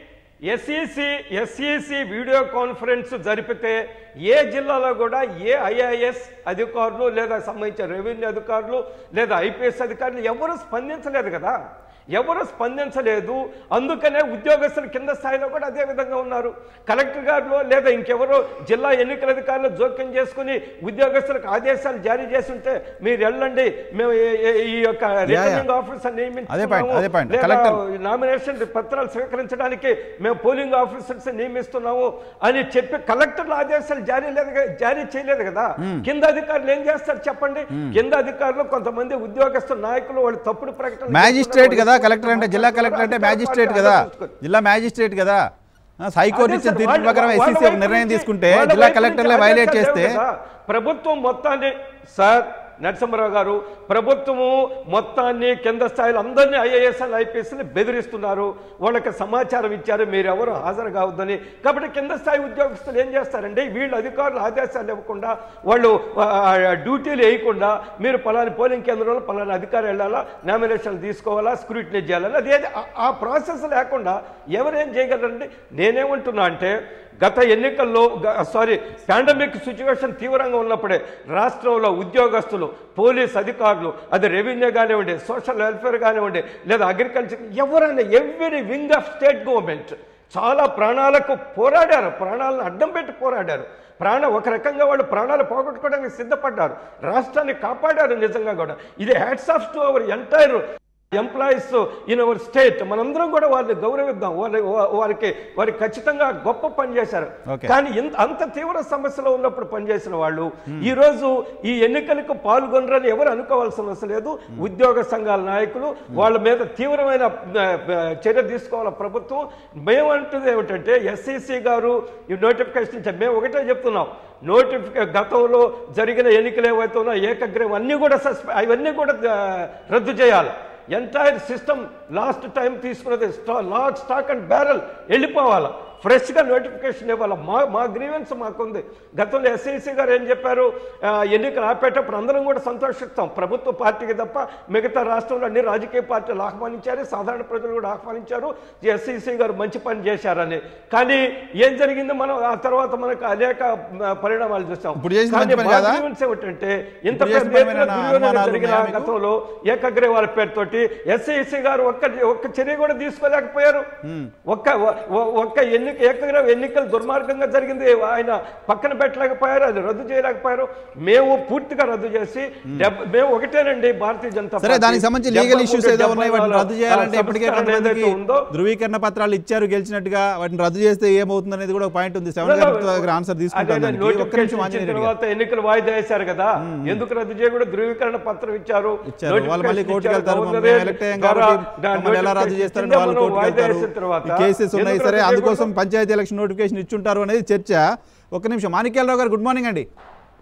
SEC SEC video conference జరిపితే ఏ జిల్లాలో కూడా ఏ ఐఏఎస్ అధికారులు లేదా సంబంధించిన రెవెన్యూ అధికారులు లేదా ఐపీఎస్ అధికారులు ఎవరు స్పందించలేదు కదా ఎవరు స్పందించలేదు అందుకనే ఉద్యోగస్తులు కింద స్థాయిలో కూడా అదే విధంగా ఉన్నారు కలెక్టర్ గారు లేదా ఇంకెవరో జిల్లా ఎన్నికల అధికారులు జోక్యం చేసుకుని ఉద్యోగస్తులకు ఆదేశాలు జారీ చేస్తుంటే మీరు వెళ్ళండి మేము ఈ- ఈ- ఈ యొక్క రిటర్నింగ్ ఆఫీసర్ అదే point, అదే point. నియమించుకున్నాము కలెక్టర్- లేదా నామినేషన్ పత్రాలు స్వీకరించడానికి మేము పోలింగ్ ఆఫీసర్స్ నియమిస్తున్నాము అని చెప్పి కలెక్టర్ల ఆదేశాలు జారీ లేదు కదా- జారీ చేయలేదు కదా కింద అధికారులు ఏం చేస్తారు చెప్పండి కింద అధికారులు కొంతమంది ఉద్యోగస్తుల నాయకులు వాళ్ళు తప్పుడు ప్రకటన మ్యాజిస్ట్రేట్ కదా కలెక్టర్ అంటే జిల్లా కలెక్టర్ అంటే మ్యాజిస్ట్రేట్ కదా జిల్లా మ్యాజిస్ట్రేట్ కదా ఆ, హైకోర్టు ఇచ్చిన తీర్పు ప్రకారం ఎస్సీసీ ఒక నిర్ణయం తీసుకుంటే జిల్లా కలెక్టర్లే వైలేట్ చేస్తే ప్రభుత్వం మొత్తాన్ని సార్ నరసింహరావు గారు ప్రభుత్వము మొత్తాన్ని కింద స్థాయిలో అందరినీ ఐఏఎస్ అండ్ ఐపీఎస్ని బెదిరిస్తున్నారు వాళ్ళకి సమాచారం ఇచ్చారు మీరెవరు హాజరు కావద్దని కాబట్టి కింద స్థాయి ఉద్యోగస్తులు ఏం చేస్తారండి వీళ్ళు అధికారులు ఆదేశాలు ఇవ్వకుండా వాళ్ళు ఆ, ఆ, డ్యూటీలు వేయకుండా మీరు పలాని పోలింగ్ కేంద్రంలో పలాని అధికారి వెళ్ళాలా నామినేషన్లు తీసుకోవాలా స్క్రూటినీ చేయాలా అది ఏది- ఆ- ఆ ప్రాసెస్ లేకుండా ఎవరేం చేయగలరండి నేనేమంటున్నా అంటే గత ఎన్నికల్లో సారీ పాండమిక్ సిచ్యువేషన్ తీవ్రంగా ఉన్నప్పుడే రాష్ట్రంలో ఉద్యోగస్తులు పోలీస్ అధికారులు అది రెవెన్యూ కానివ్వండి సోషల్ వెల్ఫేర్ కానివ్వండి లేదా అగ్రికల్చర్ ఎవరైనా every wing of state government చాలా ప్రాణాలకు పోరాడారు ప్రాణాలను అడ్డం పెట్టి పోరాడారు ప్రాణ ఒక రకంగా వాళ్ళు ప్రాణాలు పోగొట్టుకోవడానికి సిద్ధపడ్డారు రాష్ట్రాన్ని కాపాడారు నిజంగా కూడా ఇది hats off to our entire employees in our state మనందరం కూడా వాళ్ళని గౌరవిద్దాం వాళ్ళ వా- వారికి వారికి ఖచ్చితంగా గొప్ప పని చేశారు Okay. కానీ ఇంత అంత తీవ్ర సమస్యలో ఉన్నప్పుడు పనిచేసిన వాళ్ళు ఈ రోజు ఈ ఎన్నికలకు పాల్గొనరని ఎవరు అనుకోవాల్సిన అవసరం లేదు ఉద్యోగ సంఘాల నాయకులు వాళ్ళ మీద తీవ్రమైన ఆ, ఆ, చర్య తీసుకోవాలి ప్రభుత్వం మేమంటుంది ఏమిటంటే ఎస్సీసీ గారు ఈ నోటిఫికేషన్ ఇచ్చారు మేము ఒకటే చెప్తున్నాం నోటిఫికే గతంలో జరిగిన ఎన్నికలు ఏవైతే ఉన్నాయో ఏకగ్రహం అన్నీ కూడా సస్పె అవన్నీ కూడా ఆ, రద్దు చేయాలి ఎంటైర్ సిస్టమ్ లాస్ట్ టైం తీసుకున్నది స్టా లాక్ స్టాక్ అండ్ బ్యారల్ వెళ్ళిపోవాలి ఫ్రెష్గా నోటిఫికేషన్ ఇవ్వాలి మా మా గ్రీవెన్స్ మాకుంది గతంలో ఎస్ఐసి గారు ఏం చెప్పారు ఆ, ఎన్నికలు ఆపేటప్పుడు అందరం కూడా సంతోషిస్తాం ప్రభుత్వ పార్టీకి తప్ప మిగతా రాష్ట్రంలో అన్ని రాజకీయ పార్టీలు ఆహ్వానించారు సాధారణ ప్రజలు కూడా ఆహ్వానించారు ఎస్ఐసి గారు మంచి పని చేశారని కానీ ఏం జరిగింది మనం ఆ తర్వాత మనకు అనేక ఆ, పరిణామాలు చూస్తాం ఇప్పుడు చేసిన కానీ మంచి పని మా కాదా? grievance ఏమిటంటే ఇంత ఇప్పుడు చేసిన పెద్ద పని ఎత్తున మీద దుర్యోధన అనుమానాలు జరిగిన ఉన్నాయా మీకు? గతంలో ఏకగ్రీవాల పేరుతోటి ఎస్ఐసి గారు ఒక్క ఒక్క చర్య కూడా తీసుకోలేకపోయారు ఒక్క ఒ- ఒ- ఒక్క ఎన్నిక ఏకగ్రీవ ఎన్నికలు దుర్మార్గంగా జరిగింది ఆయన పక్కన పెట్టలేకపోయారు అది రద్దు చేయలేకపోయారు మేము పూర్తిగా రద్దు చేసి డెబ్- మేము ఒకటేనండి భారతీయ జనతా సరే పార్టీ. దానికి సంబంధించి డెబ్బై లీగల్ మూడు, ఇష్యూస్ ఏదో డెబ్బై ఉన్నాయి వాటిని నాలుగు, రద్దు చేయాలంటే ఆ, ఇప్పటికే సంస్కరణ కొంతమందికి ఏదైతే ఉందో ధృవీకరణ పత్రాలు ఇచ్చారు గెలిచినట్టుగా వాటిని రద్దు చేస్తే ఏమవుతుంది అనేది కూడా ఒక పాయింట్ ఉంది సెవెన్ గారి దగ్గర ఆన్సర్ తీసుకుంటాను అదే దానికి. ఒక్క నోటిఫికేషన్ నిమిషం ఇచ్చిన ఆంజనేయ రెడ్డి గారు. తర్వాత ఎన్నికలు వాయిదా వేశారు కదా ఎందుకు రద్దు చేయకూడదు ధృవీకరణ పత్రం ఇచ్చారు ఇచ్చారు. వాళ్ళు మళ్ళీ నోటిఫికేషన్ కోర్టుకి ఇచ్చారు. వెళ్తారు. గవర్నర్ మేము ఎలక్ట్ అయ్యాం ద్వారా కాబట్టి దా- మమ్మల్ని ఎలా రద్దు నోటిఫికేషన్ చేస్తారని ఇచ్చిందే వాళ్ళు మనం కోర్టుకి వాయిదా వెళ్తారు. వేసిన తర్వాత ఈ కేసెస్ ఉన్నాయి ఎందుకు సరే రద్దు అందుకోసం చేయకూడదు? పంచాయతీ ఎలక్షన్ నోటిఫికేషన్ ఇచ్చుంటారు అనేది చర్చ ఒక్క నిమిషం మాణిక్యాలరావు గారు గుడ్ మార్నింగ్ అండి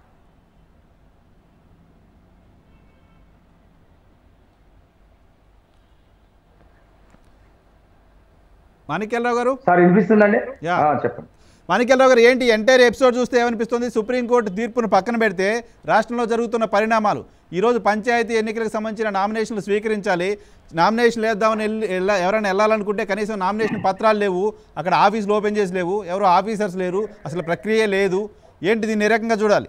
మాణిక్యాలరావు గారు సార్ వినిపిస్తుందండి యా. ఆ, చెప్పండి మాణిక్యాలరావు గారు ఏంటి ఎంటైర్ ఎపిసోడ్ చూస్తే ఏమనిపిస్తుంది సుప్రీంకోర్టు తీర్పును పక్కన పెడితే రాష్ట్రంలో జరుగుతున్న పరిణామాలు ఈరోజు పంచాయతీ ఎన్నికలకు సంబంధించిన నామినేషన్లు స్వీకరించాలి నామినేషన్ వేద్దామని వెళ్ళి వెళ్ళ- ఎవరైనా వెళ్ళాలనుకుంటే కనీసం నామినేషన్ పత్రాలు లేవు అక్కడ ఆఫీసులు ఓపెన్ చేసి లేవు ఎవరు ఆఫీసర్స్ లేరు అసలు ప్రక్రియ లేదు ఏంటి దీన్ని ఏ రకంగా చూడాలి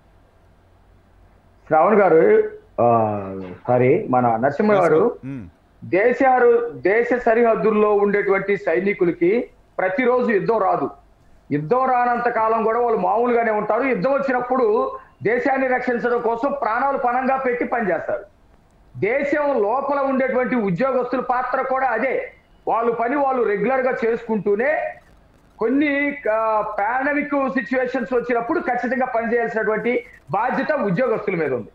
శ్రావణ్ గారు ఆ, సారీ మన నరసింహ గారు ఉమ్, దేశారు దేశ సరిహద్దుల్లో ఉండేటువంటి సైనికులకి ప్రతిరోజు యుద్ధం రాదు యుద్ధం రానంత కాలం కూడా వాళ్ళు మామూలుగానే ఉంటారు యుద్ధం వచ్చినప్పుడు దేశాన్ని రక్షించడం కోసం ప్రాణాలు పణంగా పెట్టి పనిచేస్తారు దేశం లోపల ఉండేటువంటి ఉద్యోగస్తుల పాత్ర కూడా అదే వాళ్ళు పని వాళ్ళు రెగ్యులర్ గా చేసుకుంటూనే కొన్ని పాండమిక్ సిచ్యువేషన్స్ వచ్చినప్పుడు ఖచ్చితంగా పనిచేయాల్సినటువంటి బాధ్యత ఉద్యోగస్తుల మీద ఉంది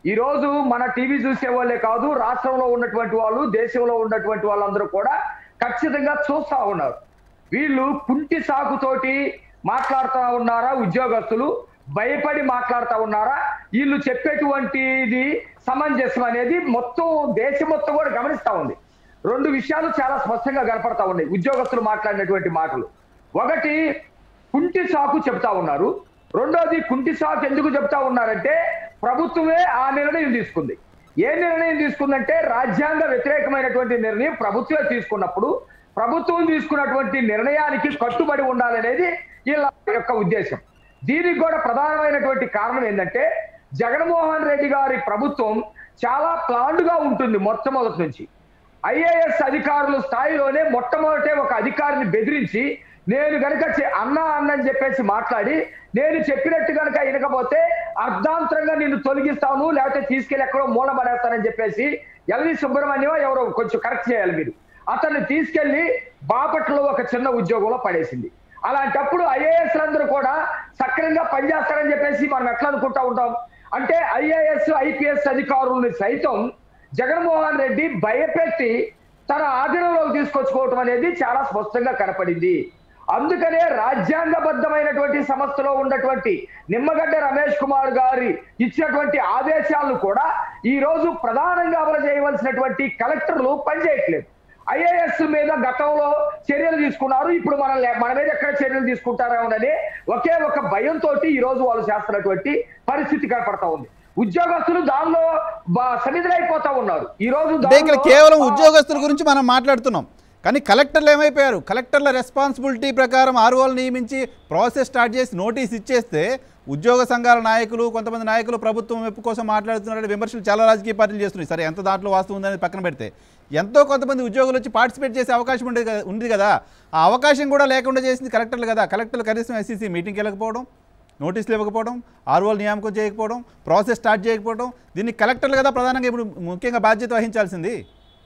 ఈ రోజు మన టీవీ చూసే వాళ్ళే కాదు రాష్ట్రంలో ఉన్నటువంటి వాళ్ళు దేశంలో ఉన్నటువంటి వాళ్ళందరూ కూడా ఖచ్చితంగా చూస్తా ఉన్నారు వీళ్ళు కుంటి సాకుతోటి మాట్లాడుతూ ఉన్నారా ఉద్యోగస్తులు భయపడి మాట్లాడుతూ ఉన్నారా వీళ్ళు చెప్పేటువంటిది సమంజసం అనేది మొత్తం దేశం మొత్తం కూడా గమనిస్తా ఉంది రెండు విషయాలు చాలా స్పష్టంగా కనపడతా ఉన్నాయి ఉద్యోగస్తులు మాట్లాడినటువంటి మాటలు ఒకటి కుంటి సాకు చెప్తా ఉన్నారు రెండోది కుంటి సాకు ఎందుకు చెప్తా ఉన్నారంటే ప్రభుత్వమే ఆ నిర్ణయం తీసుకుంది ఏ నిర్ణయం తీసుకుందంటే రాజ్యాంగ వ్యతిరేకమైనటువంటి నిర్ణయం ప్రభుత్వమే తీసుకున్నప్పుడు ప్రభుత్వం తీసుకున్నటువంటి నిర్ణయానికి కట్టుబడి ఉండాలనేది వీళ్ళ యొక్క ఉద్దేశం దీనికి కూడా ప్రధానమైనటువంటి కారణం ఏంటంటే జగన్మోహన్ రెడ్డి గారి ప్రభుత్వం చాలా ప్లాండ్ గా ఉంటుంది మొట్టమొదటి నుంచి ఐఏఎస్ అధికారుల స్థాయిలోనే మొట్టమొదటే ఒక అధికారిని బెదిరించి నేను గనక చె- అన్నా అన్నని చెప్పేసి మాట్లాడి నేను చెప్పినట్టు గనక వినకపోతే అర్ధాంతరంగా నిన్ను తొలగిస్తాను లేకపోతే తీసుకెళ్లి ఎక్కడో మూల పడేస్తానని చెప్పేసి ఎల్వి సుబ్రహ్మణ్యం ఎవరో కొంచెం కరెక్ట్ చేయాలి మీరు అతన్ని తీసుకెళ్లి బాపట్లలో ఒక చిన్న ఉద్యోగంలో పడేసింది అలాంటప్పుడు ఐఏఎస్ అందరూ కూడా సక్రమంగా పనిచేస్తారని చెప్పేసి మనం ఎట్లా అనుకుంటా ఉంటాం అంటే ఐఏఎస్ ఐపీఎస్ అధికారుల్ని సైతం జగన్మోహన్ రెడ్డి భయపెట్టి తన ఆధీనంలోకి తీసుకొచ్చుకోవటం అనేది చాలా స్పష్టంగా కనపడింది అందుకనే రాజ్యాంగబద్ధమైనటువంటి సంస్థలో ఉన్నటువంటి నిమ్మగడ్డ రమేష్ కుమార్ గారి ఇచ్చినటువంటి ఆదేశాలను కూడా ఈ రోజు ప్రధానంగా అమలు చేయవలసినటువంటి కలెక్టర్లు పనిచేయట్లేదు ఐఏఎస్ మీద గతంలో చర్యలు తీసుకున్నారు ఇప్పుడు మన మన మీద ఎక్కడ చర్యలు తీసుకుంటారేమోనని ఒకే ఒక భయంతో ఈ రోజు వాళ్ళు చేస్తున్నటువంటి పరిస్థితి కనపడతా ఉంది ఉద్యోగస్తులు దానిలో బా- సన్నిధులైపోతా ఉన్నారు ఈ రోజు అంటే ఇక్కడ దానిలో- కేవలం ఉద్యోగస్తుల గురించి మనం మాట్లాడుతున్నాం కానీ కలెక్టర్లు ఏమైపోయారు కలెక్టర్ల రెస్పాన్సిబిలిటీ ప్రకారం ఆర్ఓలు నియమించి ప్రాసెస్ స్టార్ట్ చేసి నోటీస్ ఇచ్చేస్తే ఉద్యోగ సంఘాల నాయకులు కొంతమంది నాయకులు ప్రభుత్వం మెప్పు కోసం మాట్లాడుతున్నారని విమర్శలు చాలా రాజకీయ పార్టీలు చేస్తున్నాయి సరే ఎంత దాంట్లో వాస్తవం ఉందని పక్కన పెడితే ఎంతో కొంతమంది ఉద్యోగులు వచ్చి పార్టిసిపేట్ చేసే అవకాశం ఉండేది కదా ఉంది కదా ఆ అవకాశం కూడా లేకుండా చేసింది కలెక్టర్లు కదా కలెక్టర్లు కనీసం ఎస్సీసీ మీటింగ్కి వెళ్ళకపోవడం నోటీసులు ఇవ్వకపోవడం ఆర్ఓలు నియామకం చేయకపోవడం ప్రాసెస్ స్టార్ట్ చేయకపోవడం దీన్ని కలెక్టర్లు కదా ప్రధానంగా ఇప్పుడు ముఖ్యంగా బాధ్యత వహించాల్సింది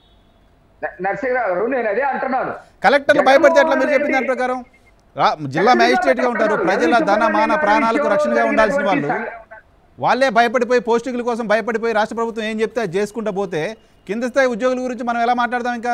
న- నరసింహరావు గారు నేను అదే అంటున్నాను కలెక్టర్లు భయపడితే ఎట్లా మీరు జగన్మోహన్ చెప్పిన దాని రెడ్డి- ప్రకారం రా- జిల్లా మ్యాజిస్ట్రేట్ గా ఉంటారు ప్రజల ధన మాన ప్రాణాలకు రక్షణగా ఉండాల్సిన వాళ్ళు వాళ్ళే భయపడిపోయి పోస్టింగ్ల కోసం భయపడిపోయి రాష్ట్ర ప్రభుత్వం ఏం చెప్తే అది చేసుకుంటూ పోతే కింద స్థాయి ఉద్యోగుల గురించి మనం ఎలా మాట్లాడదాం ఇంకా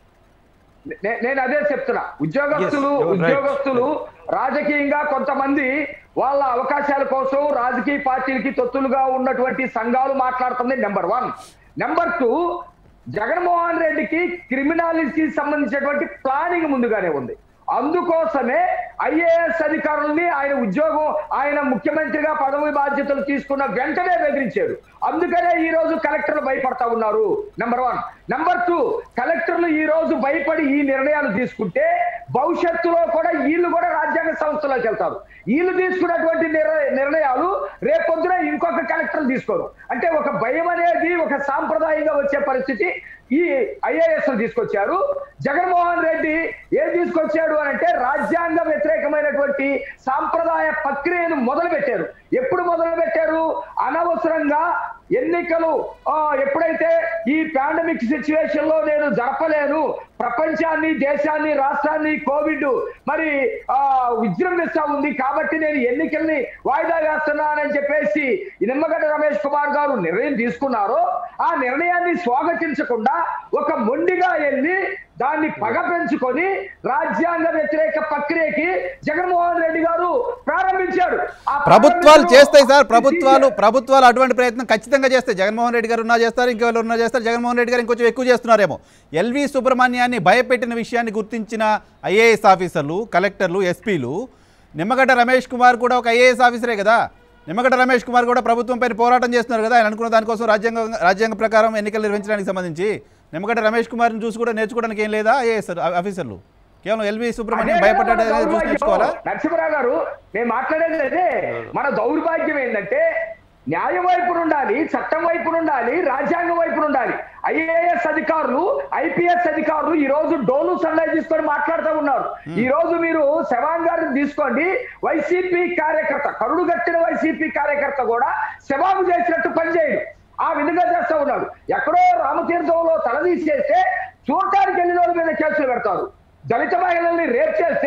నే- నేను అదే చెప్తున్నా ఉద్యోగస్తులు Yes, you're right. ఉద్యోగస్తులు రాజకీయంగా కొంతమంది వాళ్ళ అవకాశాల కోసం రాజకీయ పార్టీలకి తొత్తులుగా ఉన్నటువంటి సంఘాలు మాట్లాడుతుంది number one number two Jaganmohan రెడ్డికి క్రిమినాలిటీ సంబంధించినటువంటి ప్లానింగ్ ముందుగానే ఉంది అందుకోసమే ఐఏఎస్ అధికారుల్ని ఆయన ఉద్యోగం ఆయన ముఖ్యమంత్రిగా పదవి బాధ్యతలు తీసుకున్న వెంటనే బెదిరించారు అందుకనే ఈ రోజు కలెక్టర్లు భయపడతా ఉన్నారు నెంబర్ వన్ నెంబర్ టూ కలెక్టర్లు ఈ రోజు భయపడి ఈ నిర్ణయాలు తీసుకుంటే భవిష్యత్తులో కూడా వీళ్ళు కూడా రాజ్యాంగ సంస్థలోకి వెళ్తారు వీళ్ళు తీసుకున్నటువంటి నిర్ణ- నిర్ణయాలు రేపొద్దున ఇంకొక కలెక్టర్లు తీసుకోరు అంటే ఒక భయం అనేది ఒక సాంప్రదాయంగా వచ్చే పరిస్థితి ఈ ఐఏఎస్ తీసుకొచ్చారు జగన్మోహన్ రెడ్డి ఏం తీసుకొచ్చాడు అని అంటే రాజ్యాంగ వ్యతిరేకమైనటువంటి సాంప్రదాయ ప్రక్రియను మొదలు పెట్టారు ఎప్పుడు మొదలు పెట్టారు అనవసరంగా ఎన్నికలు ఆ, ఎప్పుడైతే ఈ పాండమిక్ సిచ్యువేషన్ లో నేను జరపలేను ప్రపంచాన్ని దేశాన్ని రాష్ట్రాన్ని కోవిడ్ మరి ఆ విజృంభిస్తా ఉంది కాబట్టి నేను ఎన్నికల్ని వాయిదా వేస్తున్నానని చెప్పేసి ఈ నిమ్మగడ్డ రమేష్ కుమార్ గారు నిర్ణయం తీసుకున్నారో ఆ నిర్ణయాన్ని స్వాగతించకుండా ఒక మొండిగా వెళ్ళి దాన్ని పగ పెంచుకొని రాజ్యాంగ వ్యతిరేక ప్రక్రియకి జగన్మోహన్ రెడ్డి గారు ప్రారంభించాడు ఆ ప్రభుత్వాలు ప్రారంభించడం- చేస్తాయి సార్ ప్రభుత్వాలు ప్రభుత్వాలు అటువంటి ప్రయత్నం ఖచ్చితంగా చేస్తాయి జగన్మోహన్ రెడ్డి గారు ఉన్నా చేస్తారు ఇంకెవరు ఉన్నా చేస్తారు జగన్మోహన్ రెడ్డి గారు ఇంకొంచెం ఎక్కువ చేస్తున్నారేమో ఎల్వి సుబ్రహ్మణ్యాన్ని భయపెట్టిన విషయాన్ని గుర్తించిన ఐఏఎస్ ఆఫీసర్లు కలెక్టర్లు ఎస్పీలు నిమ్మగడ్డ రమేష్ కుమార్ కూడా ఒక ఐఏఎస్ ఆఫీసరే కదా నిమ్మగడ్డ రమేష్ కుమార్ కూడా ప్రభుత్వం పైన పోరాటం చేస్తున్నారు కదా ఆయన అనుకున్న దానికోసం రాజ్యాంగ రాజ్యాంగ ప్రకారం ఎన్నికలు నిర్వహించడానికి సంబంధించి నిమ్మగడ్డ రమేష్ కుమార్ని చూసి కూడా నేర్చుకోవడానికి ఏం లేదా ఐఏఎస్ ఆఫీసర్లు కేవలం ఎల్వి సుబ్రహ్మణ్యం అదే భయపడ్డాడు కదా మన అనేది చూసి దౌర్భాగ్యం. నేర్చుకోవాలా నరసింహరావు గారు మేము మాట్లాడేది అదే మన దౌర్భాగ్యం ఏంటంటే న్యాయం వైపు ఉండాలి చట్టం వైపు ఉండాలి రాజ్యాంగం వైపు ఉండాలి ఐఏఎస్ అధికారులు ఐపీఎస్ అధికారులు ఈ రోజు డోలు సన్నాయి తీసుకొని మాట్లాడుతూ ఉన్నారు ఈ రోజు మీరు శవాన్ గారిని తీసుకోండి వైసీపీ కార్యకర్త కరుడు గట్టిన వైసీపీ కార్యకర్త కూడా శవాము చేసినట్టు పనిచేయడు ఆ విధంగా చేస్తా ఉన్నాడు ఎక్కడో రామతీర్థంలో తలదీసేస్తే చూడటానికి వెళ్ళిన వాళ్ళ మీద కేసులు పెడతారు దళిత మహిళల్ని రేప్ చేస్తే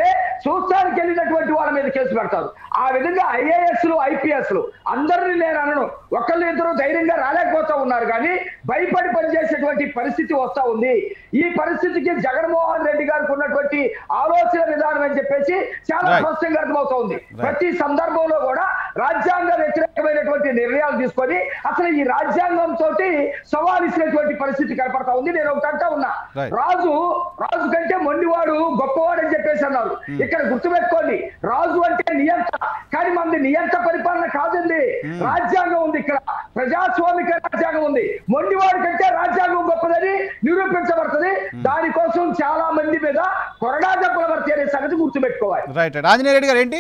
చూస్తానికి వెళ్ళినటువంటి వాళ్ళ మీద కేసు పెడతారు ఆ విధంగా ఐఏఎస్లు ఐపీఎస్లు అందరినీ నేను అనను ఒకళ్ళు ఇద్దరు ధైర్యంగా రాలేకపోతా ఉన్నారు కానీ భయపడి పనిచేసేటువంటి పరిస్థితి వస్తా ఉంది ఈ పరిస్థితికి జగన్మోహన్ రెడ్డి గారికి ఉన్నటువంటి ఆలోచన విధానం అని చెప్పేసి చాలా Right. స్పష్టంగా అర్థమవుతోంది ప్రతి సందర్భంలో కూడా రాజ్యాంగ వ్యతిరేకమైనటువంటి నిర్ణయాలు తీసుకొని అసలు ఈ రాజ్యాంగం తోటి సవాల్ ఇచ్చినటువంటి పరిస్థితి కనపడతా ఉంది నేను ఒకటి అంటా ఉన్నా Right. రాజు రాజు కంటే మొండివాడు గొప్పవాడు అని చెప్పేసి అన్నారు ఇక్కడ గుర్తుపెట్టుకోండి రాజు అంటే నియంత కానీ మనది నియంత పరిపాలన కాదండి రాజ్యాంగం ఉంది ఇక్కడ ప్రజాస్వామిక రాజ్యాంగం ఉంది మొండివాడి కంటే రాజ్యాంగం గొప్పదని నిరూపించబడుతుంది దానికోసం చాలా మంది మీద కొరడా దెబ్బలు పడతాయి అనే సంగతి గుర్తుపెట్టుకోవాలి రైట్ రైట్ ఆంజనేయ రెడ్డి గారు ఏంటి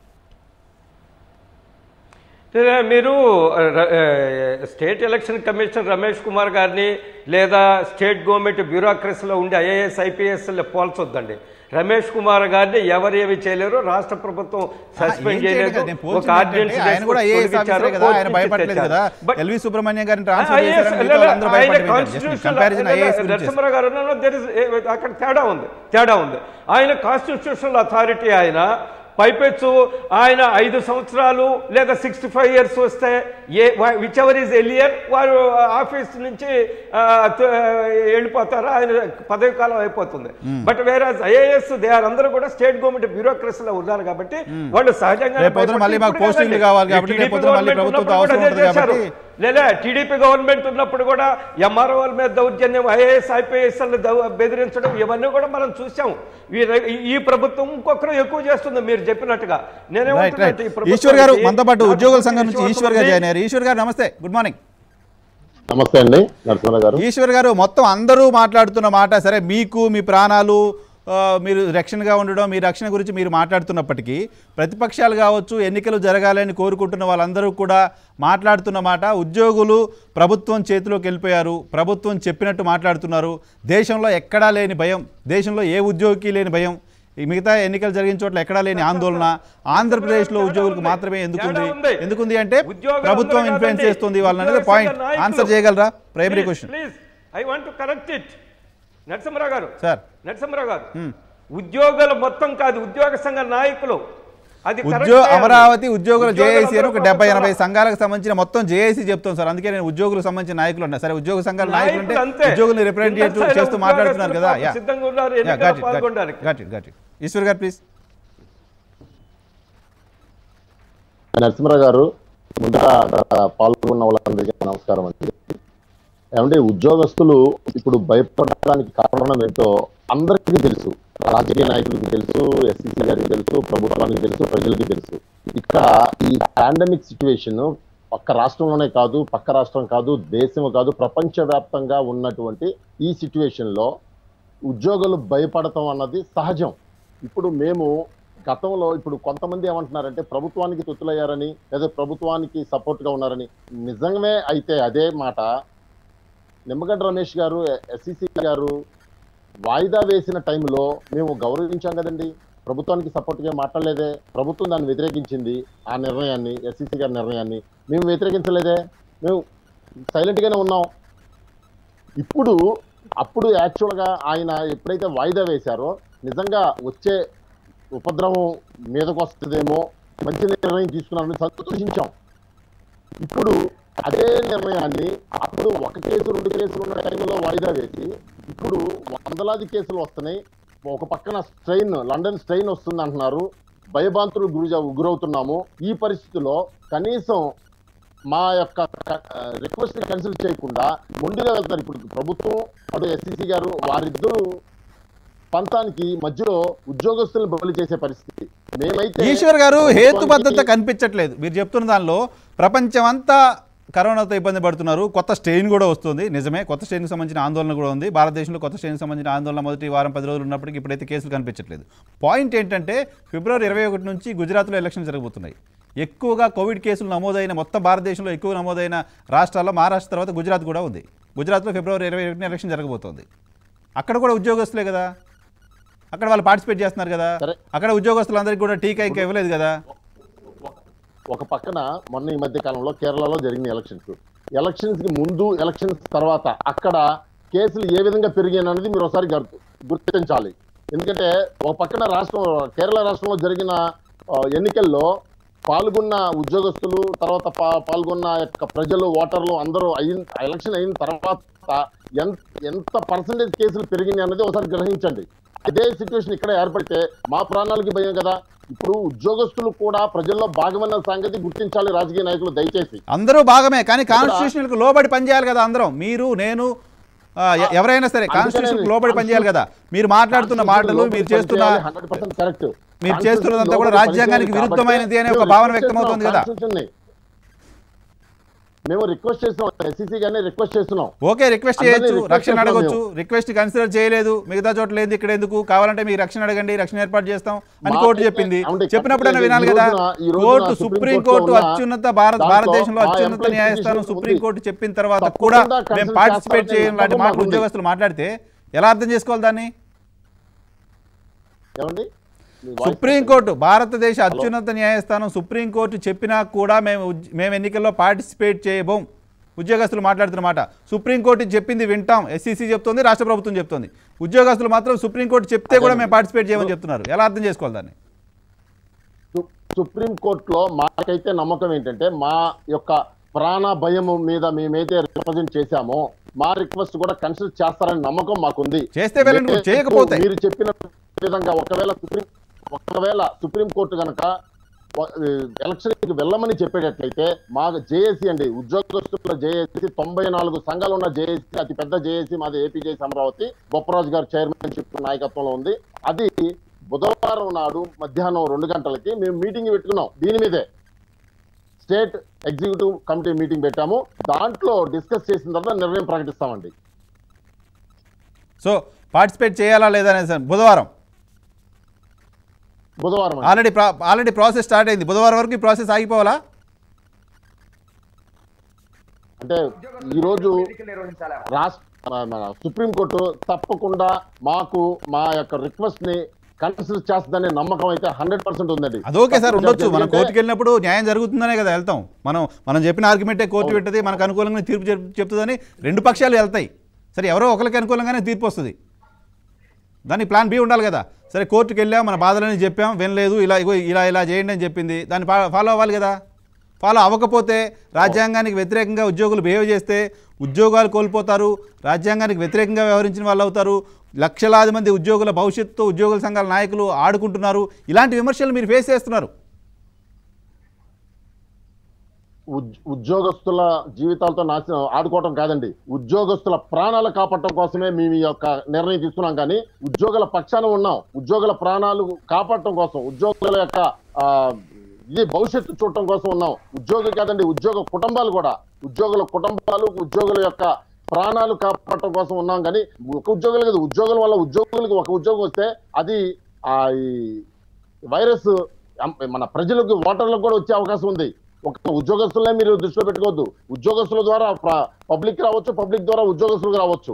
సరే, మీరు ర- ఏ, state election commission Ramesh Kumar గారిని లేదా స్టేట్ గవర్నమెంట్ బ్యూరోక్రసీలో ఉండే ఐఏఎస్ ఐపీఎస్ పోల్చొద్దండి రమేష్ కుమార్ గారిని ఎవరు ఏమి చేయలేరు రాష్ట్ర ప్రభుత్వం ఏం సస్పెండ్ చేయలేదు చేయలేదు కదా, నేను ఒక పోల్చింది ఆర్డినెన్స్ ఏంటంటే ఆయన కూడా ఐఏఎస్ ఆఫీసరే కదా ఆయన భయపడలేదు కదా ఎల్వి సుబ్రహ్మణ్యం గారిని ట్రాన్స్ఫర్ చేశారని మిగతా వాళ్ళందరూ భయపడలేదు కంపారిజన్ ఐఏఎస్ గురించి చేస్తారు. నరసింహరావు గారు అన్నారు, there is- ఏ- అక్కడ తేడా ఉంది తేడా ఉంది ఆయన కాన్స్టిట్యూషనల్ అథారిటీ ఆయన పైపెచ్చు ఆయన ఐదు సంవత్సరాలు లేదా సిక్స్టీ ఫైవ్ ఇయర్స్ వస్తే ఏ విచ్ ఎవర్ ఈజ్ ఎలియర్ వారు ఆఫీస్ నుంచి ఆ, త- వెళ్ళిపోతారు ఆయన పదవి కాలం అయిపోతుంది బట్ వేరే ఐఏఎస్ దే ఆర్ అందరూ కూడా స్టేట్ గవర్నమెంట్ బ్యూరోక్రసీలో ఉన్నారు కాబట్టి వాళ్ళు సహజంగా రేపు పొద్దున మళ్ళీ మాకు పోస్టింగ్లు కావాలి కాబట్టి రేపు పొద్దున మళ్ళీ ప్రభుత్వంతో అవసరం ఉంటుంది కాబట్టి లేదా టీడీపీ గవర్నమెంట్ ఉన్నప్పుడు కూడా ఎంఆర్ఓల మీద దౌర్జన్యం ఐఏఎస్ ఐపీఎస్ బెదిరించడం ఇవన్నీ కూడా మనం చూసాం ఈ- ఈ ప్రభుత్వం ఇంకొకరు ఎక్కువ చేస్తుంది మీరు చెప్పినట్టుగా రైట్ నేనేమంటున్నా రైట్ అంటే ఈ ప్రభుత్వానికి ఈశ్వర్ గారు మనతో పాటు నాకు ఉద్యోగుల సంఘం నుంచి విశ్వాసం ఈశ్వర్ గారు ఉంది. జాయిన్ అయ్యారు ఈశ్వర్ గారు నమస్తే గుడ్ మార్నింగ్ నమస్తే అండి నరసింహ గారు ఈశ్వర్ గారు మొత్తం అందరూ మాట్లాడుతున్న మాట సరే మీకు మీ ప్రాణాలు ఆ, మీరు రక్షణగా ఉండడం మీ రక్షణ గురించి మీరు మాట్లాడుతున్నప్పటికీ ప్రతిపక్షాలు కావచ్చు ఎన్నికలు జరగాలని కోరుకుంటున్న వాళ్ళందరూ కూడా మాట్లాడుతున్న మాట ఉద్యోగులు ప్రభుత్వం చేతిలోకి వెళ్ళిపోయారు ప్రభుత్వం చెప్పినట్టు మాట్లాడుతున్నారు దేశంలో ఎక్కడా లేని భయం దేశంలో ఏ ఉద్యోగికి లేని భయం ఈ మిగతా ఎన్నికలు జరిగిన చోట్ల ఎక్కడా లేని ఆందోళన ఆంధ్రప్రదేశ్లో ఉద్యోగులకు మాత్రమే ఎందుకుంది ఎందుకుంది అంటే ప్రభుత్వం ఇన్ఫ్లుయెన్స్ చేస్తుంది వాళ్ళని అనేది పాయింట్ ఆన్సర్ చేయగలరా primary question please I want to correct it Narasimharao గారు సార్ నరసింహరావు గారు ఉద్యోగులు మొత్తం కాదు ఉద్యోగ సంఘ నాయకులు అది correct ఉద్యోగ చేయాలి. అమరావతి ఉద్యోగుల జేఏసీ అని ఒక ఉద్యోగులందరూ డెబ్బై ఎనభై కూడా సంఘాలకు సంబంధించిన మొత్తం జేఏసీ చెప్తాం సార్ అందుకే నేను ఉద్యోగులకు సంబంధించిన నాయకులు ఉన్నా సరే ఉద్యోగ సంఘాల నాయకులు అంటే నాయకులు అంతే. ఉద్యోగుల్ని రిప్రజెంటేటివ్ ఇండస్ట్రీలో చేస్తూ మాట్లాడుతున్నారు కదా ఉద్యోగస్తులు యా సిద్ధంగా ఉన్నారు ఎన్నికల్లో పాల్గొనడానికి. Got it got it Eshwar గారు ప్లీజ్ నరసింహరావు గారు ముందుగా ఆ, పాల్గొన్న వాళ్ళందరికీ నమస్కారం అండి ఏమంటే ఉద్యోగస్తులు ఇప్పుడు భయపడడానికి కారణం ఏంటో అందరికీ తెలుసు రాజకీయ నాయకులకి తెలుసు ఎస్సీసీ గారికి తెలుసు ప్రభుత్వానికి తెలుసు ప్రజలకి తెలుసు ఇక్కడ ఈ పాండమిక్ సిచ్యువేషన్ పక్క రాష్ట్రంలోనే కాదు పక్క రాష్ట్రం కాదు దేశం కాదు ప్రపంచవ్యాప్తంగా ఉన్నటువంటి ఈ సిచ్యువేషన్ లో ఉద్యోగులు భయపడటం అన్నది సహజం ఇప్పుడు మేము గతంలో ఇప్పుడు కొంతమంది ఏమంటున్నారంటే ప్రభుత్వానికి తొత్తులయ్యారని లేదా ప్రభుత్వానికి సపోర్ట్ గా ఉన్నారని నిజమే అయితే అదే మాట నిమ్మగడ్డ రమేష్ గారు ఎస్సిసి గారు వాయిదా వేసిన టైంలో మేము గౌరవించాం కదండి ప్రభుత్వానికి సపోర్ట్గా మాట్లాడలేదే ప్రభుత్వం దాన్ని వ్యతిరేకించింది ఆ నిర్ణయాన్ని ఎస్సిసి గారి నిర్ణయాన్ని మేము వ్యతిరేకించలేదే మేము సైలెంట్గానే ఉన్నాం ఇప్పుడు అప్పుడు యాక్చువల్గా ఆయన ఎప్పుడైతే వాయిదా వేశారో నిజంగా వచ్చే ఉపద్రవం మీదకు వస్తుందేమో మంచి నిర్ణయం తీసుకున్నారని సంతోషించాం ఇప్పుడు అదే నిర్ణయాన్ని అప్పుడు ఒక కేసు రెండు కేసులు ఉన్న టైంలో వాయిదా వేసి ఇప్పుడు వందలాది కేసులు వస్తున్నాయి ఒక పక్కన స్ట్రెయిన్ లండన్ స్ట్రెయిన్ వస్తుంది అంటున్నారు భయభాంతులు గురి గురవుతున్నాము ఈ పరిస్థితిలో కనీసం మా యొక్క రిక్వెస్ట్ కన్సిడర్ చేయకుండా మొండిగా వెళ్తారు ఇప్పుడు ప్రభుత్వం అటు ఎస్సీసీ గారు వారిద్దరూ పంతానికి మధ్యలో ఉద్యోగస్తులను బదిలీ చేసే పరిస్థితి మేమైతే ఈశ్వర్ గారు హేతుబద్ధత ప్రభుత్వానికి- కనిపించట్లేదు మీరు చెప్తున్న దానిలో ప్రపంచం అంతా కరోనాతో ఇబ్బంది పడుతున్నారు కొత్త స్ట్రెయిన్ కూడా వస్తుంది నిజమే కొత్త స్ట్రెయిన్కి సంబంధించిన ఆందోళన కూడా ఉంది భారతదేశంలో కొత్త స్ట్రెయిన్కి సంబంధించిన ఆందోళన మొదటి వారం పది రోజులు ఉన్నప్పటికీ ఇప్పుడైతే కేసులు కనిపించట్లేదు పాయింట్ ఏంటంటే ఫిబ్రవరి ఇరవై ఒకటి నుంచి గుజరాత్లో ఎలక్షన్ జరగబోతున్నాయి ఎక్కువగా కోవిడ్ కేసులు నమోదైన మొత్తం భారతదేశంలో ఎక్కువ నమోదైన రాష్ట్రాల్లో మహారాష్ట్ర తర్వాత గుజరాత్ కూడా ఉంది గుజరాత్లో ఫిబ్రవరి ఇరవై ఒకటిన ఎలక్షన్ జరగబోతోంది అక్కడ కూడా ఉద్యోగస్తులే కదా అక్కడ వాళ్ళు పార్టిసిపేట్ చేస్తున్నారు కదా సరే. అక్కడ ఉద్యోగస్తులందరికీ కూడా టీకా ఇంకా ఇవ్వలేదు కదా ఒక పక్కన మొన్న ఈ మధ్య కాలంలో కేరళలో జరిగిన ఎలక్షన్స్ ఎలక్షన్స్ కి ముందు ఎలక్షన్స్ తర్వాత అక్కడ కేసులు ఏ విధంగా పెరిగాయి అనేది మీరు ఒకసారి గర్- గుర్తించాలి ఎందుకంటే ఒక పక్కన రాష్ట్రం కేరళ రాష్ట్రంలో జరిగిన ఆ, ఎన్నికల్లో పాల్గొన్న ఉద్యోగస్తులు తర్వాత పా- పాల్గొన్న యొక్క ప్రజలు ఓటర్లు అందరూ అయిన ఎలక్షన్ అయిన తర్వాత ఎంత ఎంత పర్సంటేజ్ కేసులు పెరిగినాయి అన్నది ఒకసారి గ్రహించండి అదే సిచ్యువేషన్ ఇక్కడ ఏర్పడితే మా ప్రాణాలకి భయం కదా ఇప్పుడు ఉద్యోగస్తులు కూడా ప్రజల్లో భాగమన్న సంగతి గుర్తించాలి రాజకీయ నాయకులు దయచేసి అందరూ భాగమే కానీ కాన్స్టిట్యూషన్కి లోబడి పనిచేయాలి కదా అందరం మీరు నేను ఆ, ఎ- ఎవరైనా సరే కాన్స్టిట్యూషన్కి లోబడి పనిచేయాలి కదా మీరు మాట్లాడుతున్న మాటలు మీరు చేస్తున్న హండ్రెడ్ పర్సెంట్ కరెక్ట్ మీరు చేస్తున్నదంతా కూడా రాజ్యాంగానికి విరుద్ధమైనది అనే ఒక భావన వ్యక్తమవుతుంది కదా. మేము రిక్వెస్ట్ చేస్తున్నాం ఎస్సీసీ గానే రిక్వెస్ట్ చేస్తున్నాం ఓకే రిక్వెస్ట్ అందరినీ చేయొచ్చు request రక్షణ చేస్తాం అడగొచ్చు రిక్వెస్ట్ కన్సిడర్ చేయలేదు మిగతా చోట్ల ఏంది ఇక్కడ ఎందుకు కావాలంటే మీకు రక్షణ అడగండి రక్షణ ఏర్పాటు చేస్తాం అని మాకైతే కోర్టు చెప్పింది ఏమండి, చెప్పినప్పుడైనా ఈ వినాలి కదా రోజున- ఈ రోజున కోర్టు సుప్రీం సుప్రీం కోర్టులో కోర్టు ఉన్న అత్యున్నత భారత దాంట్లో భారతదేశంలో మా అత్యున్నత employees న్యాయస్థానం petition సుప్రీం ఉంది. కోర్టు చెప్పిన తర్వాత తప్పకుండా కూడా మేము consent పార్టిసిపేట్ చేస్తారనే చేయం లాంటి నమ్మకం మాటలు మాకుంది. ఉద్యోగస్తులు మాట్లాడితే ఎలా అర్థం చేసుకోవాలి దాన్ని ఏమండి మీ voice సుప్రీంకోర్టు భారతదేశ అత్యున్నత న్యాయస్థానం సుప్రీంకోర్టు చెప్పినా కూడా మేము ఉద్- మేము ఎన్నికల్లో పార్టిసిపేట్ చేయబోం ఉద్యోగస్తులు మాట్లాడుతున్నమాట సుప్రీంకోర్టు చెప్పింది వింటాం ఎస్సీసీ చెప్తోంది రాష్ట్ర ప్రభుత్వం చెప్తోంది ఉద్యోగస్తులు మాత్రం సుప్రీంకోర్టు చెప్తే కూడా మేము పార్టిసిపేట్ చేయమని చెప్తున్నారు ఎలా అర్థం చేసుకోవాలి దాన్ని సు- సుప్రీం కోర్టులో మాకైతే నమ్మకం ఏంటంటే మా యొక్క ప్రాణ భయం మీద మేమైతే రిప్రజెంట్ చేశామో మా రిక్వెస్ట్ కూడా కన్సిడర్ చేస్తారని నమ్మకం మాకుంది చేస్తే వెళ్ళండి, లేదు, చేయకపోతే? మీరు చెప్పిన విధంగా ఒకవేళ సుప్రీం ఒకవేళ సుప్రీం కోర్టు కనుక ఎలక్షన్ కి వెళ్ళమని చెప్పేటట్లయితే మా జేఏసీ అండి ఉద్యోగస్తుల జేఏసీ తొంభై నాలుగు సంఘాలు ఉన్న జేఏసీ అతి పెద్ద జేఏసీ మాది ఏపీ జేఏసీ అమరావతి బొప్పరాజు గారు చైర్మన్షిప్ నాయకత్వంలో ఉంది అది బుధవారం నాడు మధ్యాహ్నం రెండు గంటలకి మేము మీటింగ్ పెట్టుకున్నాం దీని మీదే స్టేట్ ఎగ్జిక్యూటివ్ కమిటీ మీటింగ్ పెట్టాము దాంట్లో డిస్కస్ చేసిన తర్వాత నిర్ణయం ప్రకటిస్తామండి సో పార్టిసిపేట్ చేయాలా లేదా అనేది సార్ బుధవారం బుధవారం అండి. ఆల్రెడీ ప్రా ఆల్రెడీ ప్రాసెస్ స్టార్ట్ అయింది బుధవారం వరకు ఈ ప్రాసెస్ ఆగిపోవాలా అంటే ఈరోజు ఎన్నికలు నిర్వహించాలి రాష్ట్ర మన సుప్రీంకోర్టు తప్పకుండా మాకు మా యొక్క రిక్వెస్ట్ ని కన్సిడర్ చేస్తుందనే నమ్మకం అయితే హండ్రెడ్ పర్సెంట్ ఉందండి అది ఓకే సార్ ఉండొచ్చు మనం ఎందుకంటే కోర్టుకి వెళ్ళినప్పుడు న్యాయం జరుగుతుందనే కదా వెళ్తాం మనం మనం చెప్పిన ఆర్గ్యుమెంటే కోర్టు పెట్టది మనకు అనుకూలంగా తీర్పు చెప్- చెప్తుందని రెండు పక్షాలు వెళ్తాయి సరే ఎవరో ఒకరికి అనుకూలంగానే తీర్పు వస్తుంది దాని ప్లాన్ బి ఉండాలి కదా సరే కోర్టుకి వెళ్ళాం మన బాధలని చెప్పాం వినలేదు ఇలా ఇగో ఇలా ఇలా చేయండి అని చెప్పింది దాన్ని ఫా- ఫాలో అవ్వాలి కదా ఫాలో అవ్వకపోతే రాజ్యాంగానికి వ్యతిరేకంగా ఉద్యోగులు బిహేవ్ చేస్తే ఉద్యోగాలు కోల్పోతారు రాజ్యాంగానికి వ్యతిరేకంగా వ్యవహరించిన వాళ్ళు అవుతారు లక్షలాది మంది ఉద్యోగుల భవిష్యత్తు ఉద్యోగుల సంఘాల నాయకులు ఆడుకుంటున్నారు ఇలాంటి విమర్శలు మీరు ఫేస్ చేస్తున్నారు ఉద్- ఉద్యోగస్తుల జీవితాలతో నాశనం ఆడుకోవటం కాదండి ఉద్యోగస్తుల ప్రాణాలు కాపాడటం కోసమే మేము ఈ యొక్క నిర్ణయం తీసుకున్నాం కానీ ఉద్యోగుల పక్షాన ఉన్నాం ఉద్యోగుల ప్రాణాలు కాపాడటం కోసం ఉద్యోగుల యొక్క ఆ, ఇది భవిష్యత్తు చూడటం కోసం ఉన్నాం ఉద్యోగం కాదండి ఉద్యోగ కుటుంబాలు కూడా ఉద్యోగుల కుటుంబాలు ఉద్యోగుల యొక్క ప్రాణాలు కాపాడటం కోసం ఉన్నాం కానీ ఒక ఉద్యోగులు కాదు ఉద్యోగుల వల్ల ఉద్యోగులకు ఒక ఉద్యోగం వస్తే అది ఆ ఈ వైరస్ అం- మన ప్రజలకు ఓటర్లకు కూడా వచ్చే అవకాశం ఉంది ఒక ఉద్యోగస్తులనే మీరు దృష్టిలో పెట్టుకోవద్దు ఉద్యోగస్తుల ద్వారా పబ్లిక్ రావచ్చు పబ్లిక్ ద్వారా ఉద్యోగస్తులకు రావచ్చు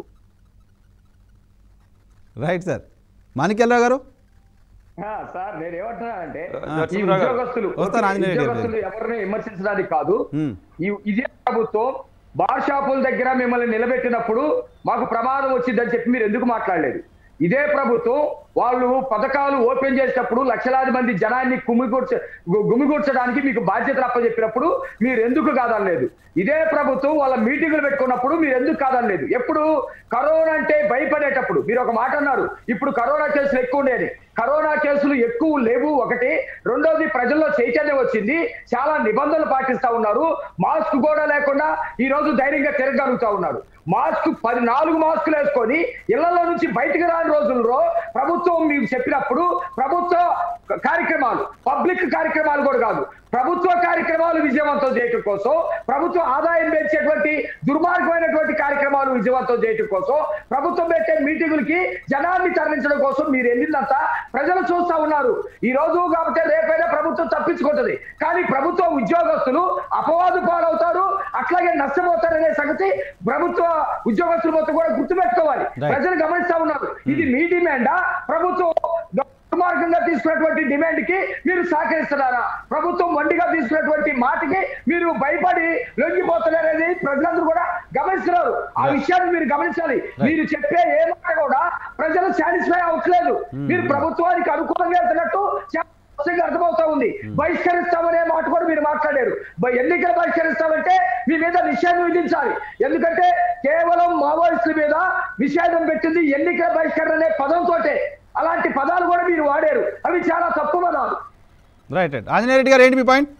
రైట్ సార్ మాణిక్యరావు గారు ఆ, సార్ నేను ఏమంటున్నానంటే ఆ, ఈ నరసింహరావు గారు. ఉద్యోగస్తులు వస్తాను, ఆంజనేయ గారు. ఉద్యోగస్తులు ఎవరిని విమర్శించడానికి కాదు హ్మ్. ఈ ఇదే ప్రభుత్వం బార్ షాపుల దగ్గర మిమ్మల్ని నిలబెట్టినప్పుడు మాకు ప్రమాదం వచ్చిందని చెప్పి మీరు ఎందుకు మాట్లాడలేదు ఇదే ప్రభుత్వం వాళ్ళు పథకాలు ఓపెన్ చేసేటప్పుడు లక్షలాది మంది జనాన్ని కుమ్మిగూర్చ గు- గుమిగూర్చడానికి మీకు బాధ్యతలు అప్పచెప్పినప్పుడు మీరు ఎందుకు కాదనలేదు ఇదే ప్రభుత్వం వాళ్ళ మీటింగులు పెట్టుకున్నప్పుడు మీరు ఎందుకు కాదనలేదు ఎప్పుడు కరోనా అంటే భయపడేటప్పుడు మీరు ఒక మాట అన్నారు ఇప్పుడు కరోనా కేసులు ఎక్కువ ఉండేది కరోనా కేసులు ఎక్కువ లేవు ఒకటి రెండోది ప్రజల్లో చైతన్యం వచ్చింది చాలా నిబంధనలు పాటిస్తా ఉన్నారు మాస్క్ కూడా లేకుండా ఈ రోజు ధైర్యంగా తిరగలుగుతా ఉన్నారు మాస్క్ పది నాలుగు మాస్కులు వేసుకొని ఇళ్లలో నుంచి బయటకు రాని రోజుల్లో ప్రభుత్వం మీకు చెప్పినప్పుడు ప్రభుత్వ కార్యక్రమాలు పబ్లిక్ కార్యక్రమాలు కూడా కాదు ప్రభుత్వ కార్యక్రమాలు విజయవంతం చేయటం కోసం ప్రభుత్వ ఆదాయం పెంచేటువంటి దుర్మార్గమైనటువంటి కార్యక్రమాలు విజయవంతం చేయటం కోసం ప్రభుత్వం పెట్టే మీటింగులకి జనాన్ని తరలించడం కోసం మీరు వెళ్ళిందంతా ప్రజలు చూస్తా ఉన్నారు ఈ రోజు కాబట్టి రేపైనా ప్రభుత్వం తప్పించుకుంటది కానీ ప్రభుత్వ ఉద్యోగస్తులు అపవాదు పాలవుతారు అట్లాగే నష్టపోతారనే సంగతి ప్రభుత్వ ఉద్యోగస్తులు మొత్తం కూడా గుర్తుపెట్టుకోవాలి Right. ప్రజలు గమనిస్తా ఉన్నారు ఇది మీ డిమాండా ప్రభుత్వం దుర్మార్గంగా సక్రమంగా తీసుకున్నటువంటి డిమాండ్ కి మీరు సహకరిస్తున్నారా ప్రభుత్వం వండిగా తీసుకున్నటువంటి మాటకి మీరు భయపడి లొంగిపోతున్నారనేది ప్రజలందరూ కూడా గమనిస్తున్నారు ఆ విషయాన్ని మీరు గమనించాలి మీరు చెప్పే ఏ మాట కూడా ప్రజలు సాటిస్ఫై అవ్వట్లేదు మీరు ప్రభుత్వానికి అనుకూలంగా వెళ్తున్నట్టు చాలా స్పష్టంగా అర్థమవుతా ఉంది బహిష్కరిస్తామనే మాట కూడా మీరు మాట్లాడారు బ- ఎన్నికలు బహిష్కరిస్తామంటే మీ మీద నిషేధం విధించాలి ఎందుకంటే కేవలం మావోయిస్టుల మీద నిషేధం పెట్టింది ఎన్నికల బహిష్కరణ అనే పదంతో అలాంటి పదాలు కూడా మీరు వాడారు అవి చాలా తప్పు పదాలు రైట్ రైట్ ఆంజనేయ రెడ్డి గారు ఏంటి మీ పాయింట్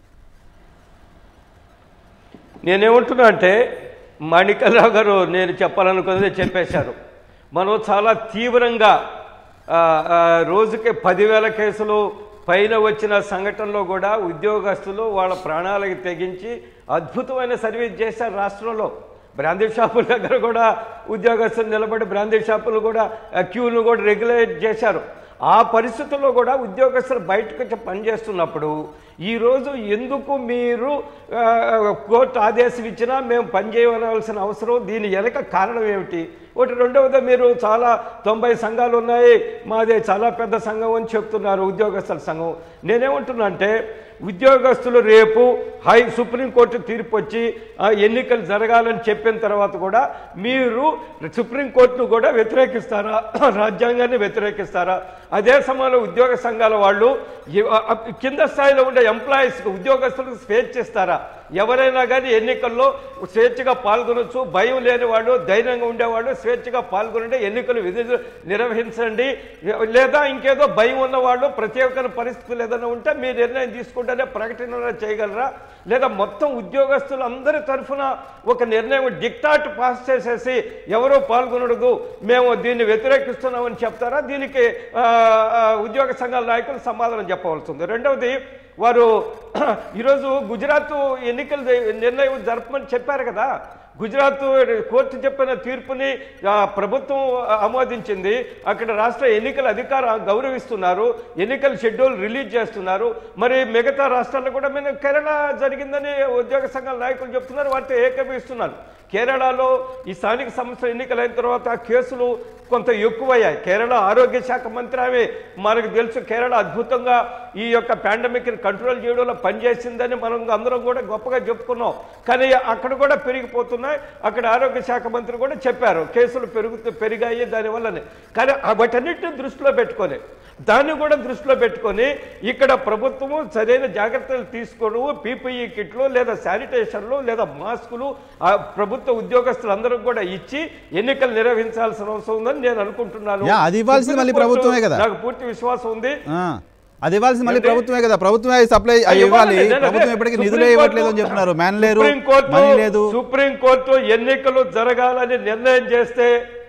నేనేమంటున్నా అంటే మాణికరావు గారు నేను చెప్పాలనుకున్నది చెప్పేశారు మనం చాలా తీవ్రంగా ఆ, ఆ, రోజుకి పదివేల కేసులు పైన వచ్చిన సంఘటనలో కూడా ఉద్యోగస్తులు వాళ్ళ ప్రాణాలకి తెగించి అద్భుతమైన సర్వీస్ చేశారు రాష్ట్రంలో బ్రాందీ షాపుల దగ్గర కూడా ఉద్యోగస్తులు నిలబడి బ్రాందీ షాపులు కూడా ఆ, క్యూను కూడా రెగ్యులేట్ చేశారు ఆ పరిస్థితుల్లో కూడా ఉద్యోగస్తులు బయటకు వచ్చి పనిచేస్తున్నప్పుడు ఈరోజు ఎందుకు మీరు ఆ, కోర్టు ఆదేశం ఇచ్చినా మేము పనిచేయవలసిన అవసరం దీని వెనక కారణం ఏమిటి ఒకటి రెండవది మీరు చాలా తొంభై సంఘాలు ఉన్నాయి మాది చాలా పెద్ద సంఘం అని చెప్తున్నారు ఉద్యోగస్తుల సంఘం నేనేమంటున్నా అంటే ఉద్యోగస్తులు రేపు హై సుప్రీంకోర్టు తీర్పు వచ్చి ఆ, ఎన్నికలు జరగాలని చెప్పిన తర్వాత కూడా మీరు సుప్రీంకోర్టును కూడా వ్యతిరేకిస్తారా రాజ్యాంగాన్ని వ్యతిరేకిస్తారా అదే సమయంలో ఉద్యోగ సంఘాల వాళ్ళు ఈ- ఆ, ఆ, కింద స్థాయిలో ఉండే ఎంప్లాయీస్కి ఉద్యోగస్తులకు స్వేచ్ఛ ఇస్తారా ఎవరైనా కానీ ఎన్నికల్లో స్వేచ్ఛగా పాల్గొనొచ్చు భయం లేని వాళ్ళు ధైర్యంగా ఉండేవాళ్ళు స్వేచ్ఛగా పాల్గొనండి ఎన్నికలు విధులు నిర్వహించండి లేదా ఇంకేదో భయం ఉన్నవాళ్ళు ప్రత్యేకమైన పరిస్థితులు ఏదైనా ఉంటే మీ నిర్ణయం తీసుకుంటేనే ప్రకటన చేయగలరా లేదా మొత్తం ఉద్యోగస్తులు అందరి తరఫున ఒక నిర్ణయం డిక్టాట్ పాస్ చేసేసి ఎవరో పాల్గొనడదు మేము దీన్ని వ్యతిరేకిస్తున్నామని చెప్తారా దీనికి ఆ, ఆ, ఉద్యోగ సంఘాల నాయకులు సమాధానం చెప్పవలసి ఉంది రెండవది వారు ఈరోజు గుజరాత్ ఎన్నికల నిర్ణయం జరపమని చెప్పారు కదా గుజరాత్ కోర్టు చెప్పిన తీర్పుని ఆ, ప్రభుత్వం ఆమోదించింది అక్కడ రాష్ట్ర ఎన్నికల అధికారం గౌరవిస్తున్నారు ఎన్నికల షెడ్యూల్ రిలీజ్ చేస్తున్నారు మరి మిగతా రాష్ట్రాల్లో కూడా మేము కేరళ జరిగిందని ఉద్యోగ సంఘాల నాయకులు చెప్తున్నారు వాటితో ఏకీభవిస్తున్నారు కేరళలో ఈ స్థానిక సంస్థల ఎన్నికలైన తర్వాత కేసులు కొంత ఎక్కువయ్యాయి కేరళ ఆరోగ్య శాఖ మంత్రి ఆమె మనకు తెలుసు కేరళ అద్భుతంగా ఈ యొక్క పాండమిక్ని కంట్రోల్ చేయడంలో పనిచేసిందని మనం అందరం కూడా గొప్పగా చెప్పుకున్నాం కానీ అక్కడ కూడా పెరిగిపోతున్నాయి అక్కడ ఆరోగ్య శాఖ మంత్రి కూడా చెప్పారు కేసులు పెరుగుతూ పెరిగాయి దానివల్లనే కానీ ఆ వాటన్నిటిని దృష్టిలో పెట్టుకొని దాన్ని కూడా దృష్టిలో పెట్టుకొని ఇక్కడ ప్రభుత్వము సరైన జాగ్రత్తలు తీసుకోవడం పీపీఈ కిట్లు లేదా శానిటేషన్లు లేదా మాస్కులు ఆ ప్రభుత్వ ఉద్యోగస్తులందరూ కూడా ఇచ్చి ఎన్నికలు నిర్వహించాల్సిన అవసరం ఉందని నేను అనుకుంటున్నాను యా, అది ఇవ్వాల్సింది మళ్ళీ ప్రభుత్వమే కదా. నాకు పూర్తి విశ్వాసం ఉంది ఆ, అది ఇవ్వాల్సింది మళ్ళీ ఏంటి? ప్రభుత్వమే కదా ప్రభుత్వమే అవి సప్లై అవి ఇవ్వాలి ప్రభుత్వం ఇప్పటికీ నిధులే ఇవ్వట్లేదు అని చెప్తున్నారు మ్యాన్ లేరు మనీ లేదు సుప్రీంకోర్టు ఎన్నికలు జరగాలని నిర్ణయం చేస్తే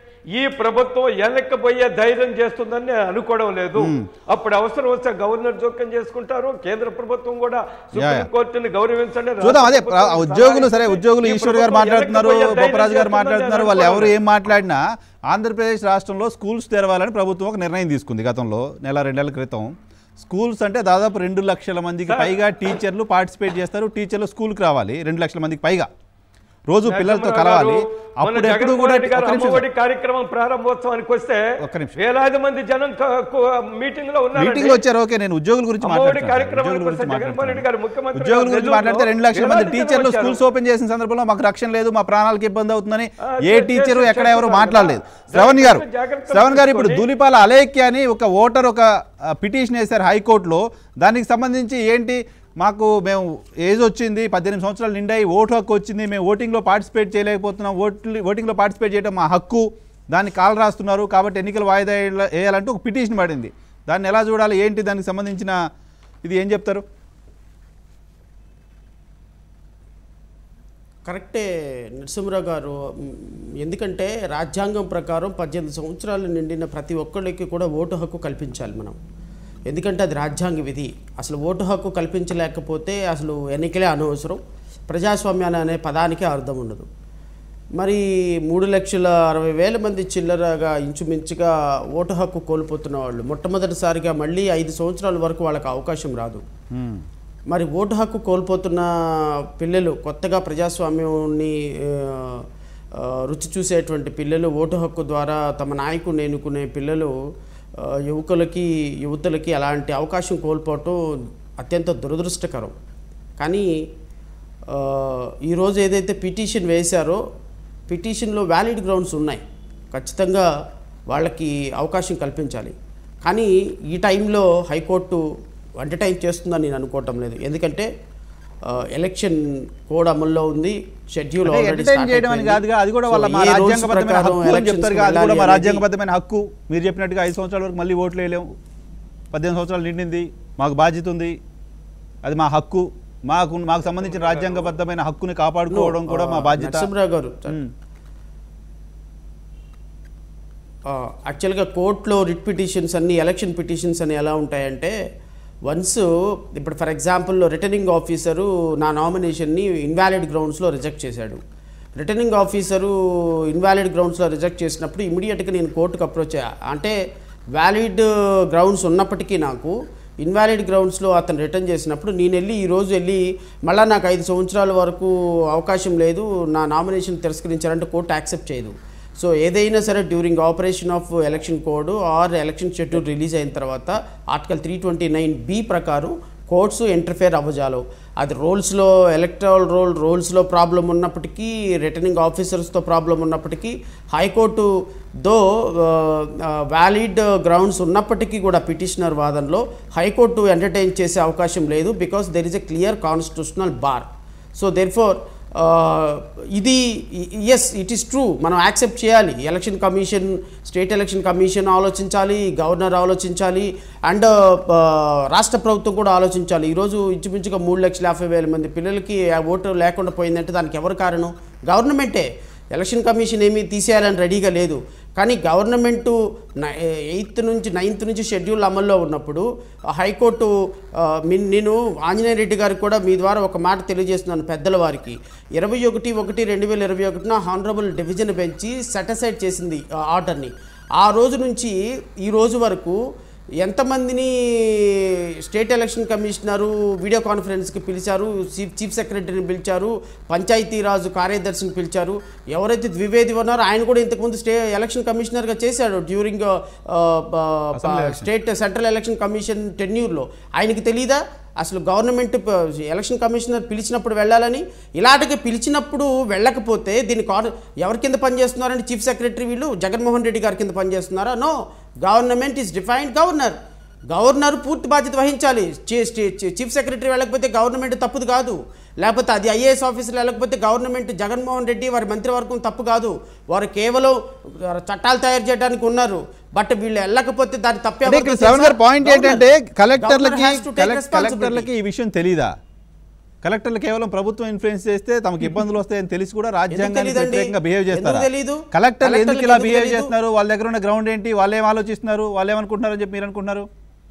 ఈ ప్రభుత్వం వెనక్కిపోయే ధైర్యం చేస్తుందని నేను అనుకోవడం లేదు అప్పుడు అవసరం వస్తే గవర్నర్ జోక్యం చేసుకుంటారు కేంద్ర ప్రభుత్వం కూడా సుప్రీంకోర్టుని గౌరవించండి చూద్దాం అదే రాష్ట్ర ప్రభుత్వం ఆ ఉద్యోగులు సరే సహాయం- ఉద్యోగులు ఈ ఈశ్వర్ గారు ప్రభుత్వం మాట్లాడుతున్నారు వెనక్కిపోయే ధైర్యం బొప్పరాజు గారు చేస్తుందని మాట్లాడుతున్నారు నేను వాళ్ళు ఎవరు అనుకోవడం ఏం మాట్లాడినా ఆంధ్రప్రదేశ్ రాష్ట్రంలో స్కూల్స్ తెరవాలని ప్రభుత్వం ఒక నిర్ణయం తీసుకుంది గతంలో నెల రెండేళ్ల క్రితం స్కూల్స్ అంటే దాదాపు రెండు లక్షల మందికి పైగా టీచర్లు పార్టిసిపేట్ చేస్తారు టీచర్లు స్కూల్కి రావాలి రెండు లక్షల మందికి పైగా రోజు పిల్లలతో కలవాలి మొన్న అప్పుడు ఎప్పుడు జగన్మోహన్ కూడా రెడ్డి గారు ఒక్క నిమిషం అమ్మఒడి కార్యక్రమం ప్రారంభోత్సవానికి వస్తే ఒక్క నిమిషం. వేలాది మంది జనం మీటింగ్ లో ఉన్నారు మీటింగ్ లో వచ్చారు ఓకే నేను ఉద్యోగుల గురించి అమ్మఒడి మాట్లాడుతున్నాను కార్యక్రమానికి ఉద్యోగుల గురించి వస్తే జగన్మోహన్ రెడ్డి గారు మాట్లాడుతున్నాను ముఖ్యమంత్రి ఉద్యోగుల గురించి నెల్లూరులో మాట్లాడితే రెండు లక్షల మంది వేలాది టీచర్లు జనం స్కూల్స్ ఓపెన్ చేసిన సందర్భంలో మాకు రక్షణ లేదు మా ప్రాణాలకు ఇబ్బంది అవుతుందని ఆ, ఏ చే- టీచరు చేసి- ఎక్కడ ఎవరు చేస్తున్నారు మాట్లాడలేదు కదా. శ్రవణ్ గారు జాగ్రత్తలు శ్రవణ్ గారు ఇప్పుడు తీసుకొని- ధూళిపాల అలేఖ్య అని ఒక ఓటర్ ఒక పిటిషన్ వేశారు హైకోర్టులో దానికి సంబంధించి ఏంటి మాకు మేము ఏజ్ వచ్చింది పద్దెనిమిది సంవత్సరాలు నిండాయి ఓటు హక్కు వచ్చింది మేము ఓటింగ్లో పార్టిసిపేట్ చేయలేకపోతున్నాం ఓట్లు ఓటింగ్లో పార్టిసిపేట్ చేయడం మా హక్కు దాన్ని కాల్ రాస్తున్నారు కాబట్టి ఎన్నికలు వాయిదా వేయాల- వేయాలంటూ ఒక పిటిషన్ పడింది దాన్ని ఎలా చూడాలి ఏంటి దానికి సంబంధించిన ఇది ఏం చెప్తారు కరెక్టే నరసింహరావు గారు మ్, ఎందుకంటే రాజ్యాంగం ప్రకారం పద్దెనిమిది సంవత్సరాలు నిండిన ప్రతి ఒక్కళ్ళకి కూడా ఓటు హక్కు కల్పించాలి మనం ఎందుకంటే అది రాజ్యాంగ విధి అసలు ఓటు హక్కు కల్పించలేకపోతే అసలు ఎన్నికలే అనవసరం ప్రజాస్వామ్యాన్ని అనే పదానికే అర్థం ఉండదు మరి మూడు లక్షల అరవై వేల మంది చిల్లరగా ఇంచుమించుగా ఓటు హక్కు కోల్పోతున్న వాళ్ళు మొట్టమొదటిసారిగా మళ్ళీ ఐదు సంవత్సరాల వరకు వాళ్ళకి అవకాశం రాదు మరి ఓటు హక్కు కోల్పోతున్న పిల్లలు కొత్తగా ప్రజాస్వామ్యాన్ని ఆ, ఆ, రుచి చూసేటువంటి పిల్లలు ఓటు హక్కు ద్వారా తమ నాయకుడిని ఎన్నుకునే పిల్లలు ఆ, యువకులకి యువతులకి అలాంటి అవకాశం కోల్పోవటం అత్యంత దురదృష్టకరం కానీ ఆ, ఈరోజు ఏదైతే పిటిషన్ వేశారో పిటిషన్లో వ్యాలిడ్ గ్రౌండ్స్ ఉన్నాయి ఖచ్చితంగా వాళ్ళకి అవకాశం కల్పించాలి కానీ ఈ టైంలో హైకోర్టు ఎంటర్టైన్ చేస్తుందని నేను అనుకోవటం లేదు ఎందుకంటే ఆ, ఎలక్షన్ కోడ్ అమల్లో ఉంది షెడ్యూల్ అంటే already ఎంటర్టైన్ start చేయడం అని అయిపోయింది. కాదుగా అది కూడా వాళ్ళ So, మా ఏ rules రాజ్యాంగబద్ధమైన ప్రకారం హక్కు అని elections చెప్తారుగా అది కూడా వెళ్ళాలి మా అనేది- రాజ్యాంగబద్ధమైన హక్కు మీరు చెప్పినట్టుగా ఐదు సంవత్సరాల వరకు మళ్ళీ ఓట్లు వేయలేము పద్దెనిమిది సంవత్సరాలు నిండింది మాకు బాధ్యత ఉంది అది మా హక్కు మాకు మాకు సంబంధించిన రాజ్యాంగబద్ధమైన హక్కుని కాపాడుకోవడం కూడా మా ఆ, బాధ్యత నరసింహరావు గారు ఉమ్. యాక్చువల్గా కోర్టులో రిట్ పిటిషన్స్ అన్ని ఎలక్షన్ పిటిషన్స్ అని ఎలా ఉంటాయంటే వన్స్ ఇప్పుడు ఫర్ ఎగ్జాంపుల్ రిటర్నింగ్ ఆఫీసరు నా నామినేషన్ని ఇన్వాలిడ్ గ్రౌండ్స్లో రిజెక్ట్ చేశాడు రిటర్నింగ్ ఆఫీసరు ఇన్వాలిడ్ గ్రౌండ్స్లో రిజెక్ట్ చేసినప్పుడు ఇమీడియట్గా నేను కోర్టుకు అప్రోచ్ అయ్యా అంటే వ్యాలిడ్ గ్రౌండ్స్ ఉన్నప్పటికీ నాకు ఇన్వాలిడ్ గ్రౌండ్స్లో అతను రిటర్న్ చేసినప్పుడు నేను వెళ్ళి ఈరోజు వెళ్ళి మళ్ళీ నాకు ఐదు సంవత్సరాల వరకు అవకాశం లేదు నా నామినేషన్ తిరస్కరించారంటే కోర్టు యాక్సెప్ట్ చేయదు సో ఏదైనా సరే during operation of election code or election schedule release అయిన తర్వాత article three twenty nine B ప్రకారం కోర్ట్స్ ఇంటర్ఫేర్ అవ్వజాలు అది రోల్స్లో ఎలక్ట్రల్ రోల్ రోల్స్లో ప్రాబ్లం ఉన్నప్పటికీ రిటర్నింగ్ ఆఫీసర్స్తో ప్రాబ్లం ఉన్నప్పటికీ హైకోర్టు దో వ్యాలిడ్ గ్రౌండ్స్ ఉన్నప్పటికీ కూడా పిటిషనర్ వాదనలో హైకోర్టు ఎంటర్టైన్ చేసే అవకాశం లేదు because there is a clear constitutional bar so therefore ఇది ఎస్ ఇట్ ఈస్ ట్రూ మనం యాక్సెప్ట్ చేయాలి election commission state election commission ఆలోచించాలి గవర్నర్ ఆలోచించాలి అండ్ రాష్ట్ర ప్రభుత్వం కూడా ఆలోచించాలి ఈరోజు ఇంచుమించుగా మూడు లక్షల యాభై వేల మంది పిల్లలకి ఆ ఓటు లేకుండా పోయిందంటే దానికి ఎవరు కారణం గవర్నమెంటే ఎలక్షన్ కమిషన్ ఏమీ తీసేయాలని రెడీగా లేదు కానీ గవర్నమెంటు ఎయిత్ నుంచి నైన్త్ నుంచి షెడ్యూల్ అమల్లో ఉన్నప్పుడు ఆ హైకోర్టు ఆ, మీ- నేను ఆంజనేయ రెడ్డి గారికి కూడా మీ ద్వారా ఒక మాట తెలియజేస్తున్నాను పెద్దల వారికి ఇరవై ఒకటి ఒకటి రెండు వేల ఇరవై ఒకటిన హానరబుల్ డివిజన్ బెంచి సెటసైడ్ చేసింది ఆ ఆర్డర్ని ఆ రోజు నుంచి ఈ రోజు వరకు ఎంతమందిని స్టేట్ ఎలక్షన్ కమిషనరు వీడియో కాన్ఫరెన్స్కి పిలిచారు చీఫ్ చీఫ్ సెక్రటరీని పిలిచారు పంచాయతీరాజు కార్యదర్శిని పిలిచారు ఎవరైతే ద్వివేది ఉన్నారో ఆయన కూడా ఇంతకుముందు స్టే ఎలక్షన్ కమిషనర్గా చేశాడు during state central election commission టెన్యూర్లో ఆయనకి తెలీదా అసలు గవర్నమెంట్ ప- ఎలక్షన్ కమిషనర్ పిలిచినప్పుడు వెళ్ళాలని ఇలాంటికి పిలిచినప్పుడు వెళ్ళకపోతే దీని కార్ ఎవరి కింద పనిచేస్తున్నారంటే చీఫ్ సెక్రటరీ వీళ్ళు జగన్మోహన్ రెడ్డి గారి కింద పనిచేస్తున్నారా no government is defined governor governor పూర్తి బాధ్యత వహించాలి చీ- చీ- చీ- చీఫ్ సెక్రటరీ వెళ్ళకపోతే గవర్నమెంట్ తప్పుది కాదు లేకపోతే అది ఐఏఎస్ ఆఫీసర్లు వెళ్ళకపోతే గవర్నమెంట్ జగన్మోహన్ రెడ్డి వారి మంత్రివర్గం తప్పు కాదు వారు కేవలం చట్టాలు తయారు చేయడానికి ఉన్నారు బట్ వీళ్ళు వెళ్ళకపోతే దాని తప్పే అంటే ఇక్కడ శ్రవణ్ గారు పాయింట్ ఏంటంటే కలెక్టర్లకి కలెక్- కలెక్టర్లకి ఈ విషయం తెలీదా కలెక్టర్లు కేవలం ప్రభుత్వం ఇన్ఫ్లుయెన్స్ చేస్తే తమకు ఇబ్బందులు వస్తాయని తెలిసి కూడా రాజ్యాంగానికి తెలీదండి? వ్యతిరేకంగా బిహేవ్ చేస్తారా ఎందుకు తెలీదు? కలెక్టర్లు ఎందుకు కలెక్టర్లకు ఇలా ఎందుకు బిహేవ్ తెలీదు? చేస్తున్నారు వాళ్ళ దగ్గర ఉన్న గ్రౌండ్ ఏంటి వాళ్ళు ఏం ఆలోచిస్తున్నారు వాళ్ళు ఏమనుకుంటున్నారు అని చెప్పి మీరు అనుకుంటున్నారు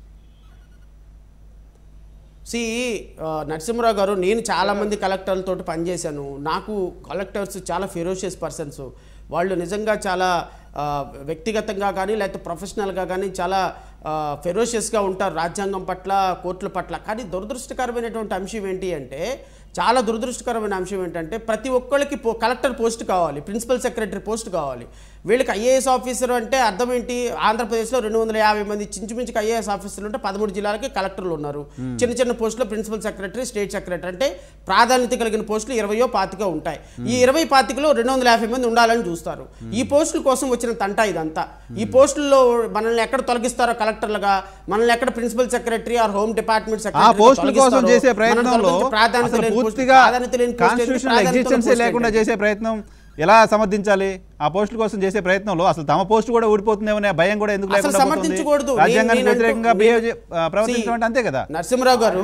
సి నరసింహరావు గారు నేను చాలామంది కలెక్టర్లతో పనిచేశాను నాకు కలెక్టర్స్ చాలా ఫెరోషియస్ పర్సన్స్ వాళ్ళు నిజంగా చాలా ఆ, వ్యక్తిగతంగా కానీ లేకపోతే ప్రొఫెషనల్గా కానీ చాలా ఫెరోషియస్గా ఉంటారు రాజ్యాంగం పట్ల కోర్టుల పట్ల కానీ దురదృష్టకరమైనటువంటి అంశం ఏంటి అంటే చాలా దురదృష్టకరమైన అంశం ఏంటంటే ప్రతి ఒక్కళ్ళకి పో కలెక్టర్ పోస్ట్ కావాలి ప్రిన్సిపల్ సెక్రటరీ పోస్ట్ కావాలి వీళ్ళకి ఐఏఎస్ ఆఫీసర్ అంటే అర్థం ఏంటి ఆంధ్రప్రదేశ్లో రెండు వందల యాభై మంది చించుమించుకు ఐఏఎస్ ఆఫీసర్లు ఉంటే పదమూడు జిల్లాలకి కలెక్టర్లు ఉన్నారు చిన్న చిన్న పోస్టులో ప్రిన్సిపల్ సెక్రటరీ స్టేట్ సెక్రటరీ అంటే ప్రాధాన్యత కలిగిన పోస్టులు ఇరవయో పాతిక ఉంటాయి ఈ ఇరవై పాతికలో రెండు వందల యాభై మంది ఉండాలని చూస్తారు ఈ పోస్టుల కోసం వచ్చిన తంట ఇదంతా ఈ పోస్టుల్లో మనల్ని ఎక్కడ తొలగిస్తారో కలెక్టర్లుగా మనల్ని ఎక్కడ principal secretary or home department ఆ సెక్రటరీ పోస్టుల కోసం చేసే ప్రయత్నంలో అసలు పూర్తిగా కాన్స్టిట్యూషనల్ ఎగ్జిస్టెన్సీ లేకుండా చేసే ప్రయత్నం ఎలా సమర్థించాలి ఆ పోస్టుల కోసం చేసే ప్రయత్నంలో అసలు తమ పోస్ట్ కూడా ఊడిపోతుందేమనే భయం కూడా ఎందుకు అసలు లేకుండా పోతుంది? సమర్థించకూడదు. నేను- రాజ్యాంగానికి నేను వ్యతిరేకంగా అంటూ- బిహేవ్ నేను- ప్రవర్తించడం అంటే అంతే కదా నరసింహరావు గారు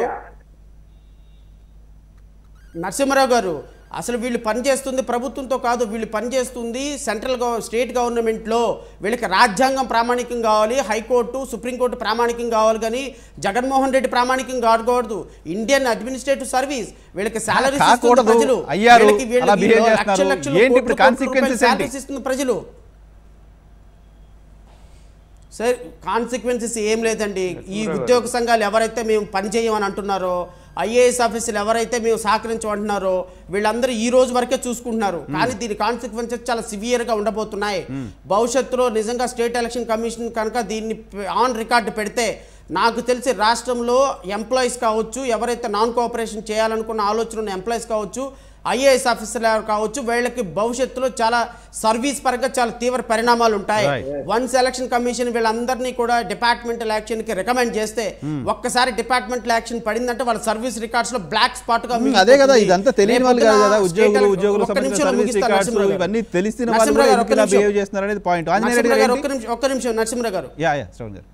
నరసింహరావు గారు అసలు వీళ్ళు పనిచేస్తుంది ప్రభుత్వంతో కాదు వీళ్ళు పనిచేస్తుంది సెంట్రల్ గవ స్టేట్ గవర్నమెంట్లో వీళ్ళకి రాజ్యాంగం ప్రామాణికం కావాలి హైకోర్టు సుప్రీంకోర్టు ప్రామాణికం కావాలి కానీ జగన్మోహన్ రెడ్డి ప్రామాణికం కాకూడదు ఇండియన్ అడ్మినిస్ట్రేటివ్ సర్వీస్ వీళ్ళకి సాలరీస్ కాకూడదు. ప్రజలు అయ్యారు. వీళ్ళకి అలా వీళ్ళకి behave లక్షల చేస్తున్నారు. లక్షలు ఏంటి కోట్ల ఇప్పుడు కోట్ల consequences రూపాయలు ఏంటి? salaries ఇస్తున్న ప్రజలు సార్ కాన్సిక్వెన్సెస్ ఏం లేదండి ఈ ఉద్యోగ సంఘాలు ఎవరైతే మేము పని చేయమని అంటున్నారో ఐఏఎస్ ఆఫీసులు ఎవరైతే మేము సహకరించమంటున్నారో వీళ్ళందరూ ఈ రోజు వరకే చూసుకుంటున్నారు కానీ దీని కాన్సిక్వెన్సెస్ చాలా సివియర్ గా ఉండబోతున్నాయి భవిష్యత్తులో నిజంగా స్టేట్ ఎలక్షన్ కమిషన్ కనుక దీన్ని ఆన్ రికార్డు పెడితే నాకు తెలిసి రాష్ట్రంలో ఎంప్లాయీస్ కావచ్చు ఎవరైతే నాన్ కోఆపరేషన్ చేయాలనుకున్న ఆలోచన ఉన్న ఎంప్లాయీస్ కావచ్చు ఐఏఎస్ ఆఫీసర్లు కావచ్చు వీళ్ళకి భవిష్యత్తులో చాలా సర్వీస్ పరంగా చాలా తీవ్ర పరిణామాలు ఉంటాయి Right. వన్స్ ఎలక్షన్ కమిషన్ వీళ్ళందరినీ కూడా డిపార్ట్మెంటల్ యాక్షన్ కి రికమెండ్ చేస్తే ఒక్కసారి డిపార్ట్మెంటల్ యాక్షన్ పడిందంటే వాళ్ళ సర్వీస్ రికార్డ్స్ లో బ్లాక్ స్పాట్ గా ఉమ్, అదే కదా మిగిలిపోతుంది. ఇదంతా తెలియని వాళ్ళు కాదు కదా రేపొద్దున ఉద్యోగులు state ఉద్యోగులు ఒక్క సంబంధించిన నిమిషంలో సర్వీస్ ముగిస్తాను రికార్డ్స్ నరసింహరావు గారు. ఇవన్నీ తెలిసిన వాళ్ళు నరసింహరావు కూడా గారు, ఎందుకు ఇలా ఒక్క నిమిషం. బిహేవ్ చేస్తున్నారు అనేది పాయింట్ ఆంజనేయ రెడ్డి నరసింహరావు గారు గారు ఒక్క నిమిషం ఒక్క నిమిషం నరసింహరావు గారు యా యా శ్రవణ్ గారు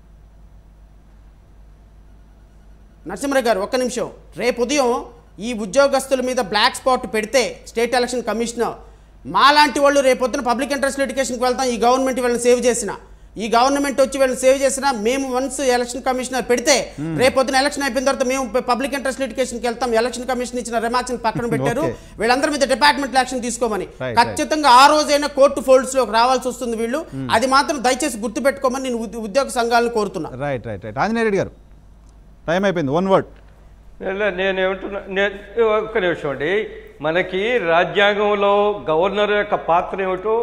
నరసింహరావు గారు ఒక్క నిమిషం రేపు ఉదయం ఈ ఉద్యోగస్తుల మీద బ్లాక్ స్పాట్ పెడితే స్టేట్ ఎలక్షన్ కమిషనర్ మాలాంటి వాళ్ళు రేపొద్దున పబ్లిక్ ఇంట్రెస్ట్ లిటికేషన్కి వెళ్తాం ఈ గవర్నమెంట్ వీళ్ళని సేవ్ చేసిన ఈ గవర్నమెంట్ వచ్చి వీళ్ళని సేవ్ చేసిన మేము వన్స్ ఎలక్షన్ కమిషనర్ పెడితే రేపొద్దున ఎలక్షన్ అయిపోయిన తర్వాత మేము పబ్లిక్ ఇంట్రెస్ట్ లిటికేషన్కి వెళ్తాం ఎలక్షన్ కమిషన్ ఇచ్చిన రిమార్క్స్ పక్కన పెట్టారు Okay. వీళ్ళందరి మీద డిపార్ట్మెంట్ యాక్షన్ తీసుకోమని Right, ఖచ్చితంగా ఆ రోజైనా కోర్టు ఫోల్డ్స్ లోకి రావాల్సి వస్తుంది వీళ్ళు అది మాత్రం దయచేసి గుర్తుపెట్టుకోమని నేను ఉద్య- ఉద్యోగ సంఘాలను కోరుతున్నా right right right Anjaneya Reddy గారు టైం అయిపోయింది వన్ వర్డ్ లే- నేనేమంటున్నా నేను ఒక్క నిమిషం అండి మనకి రాజ్యాంగంలో గవర్నర్ యొక్క పాత్ర ఏమిటో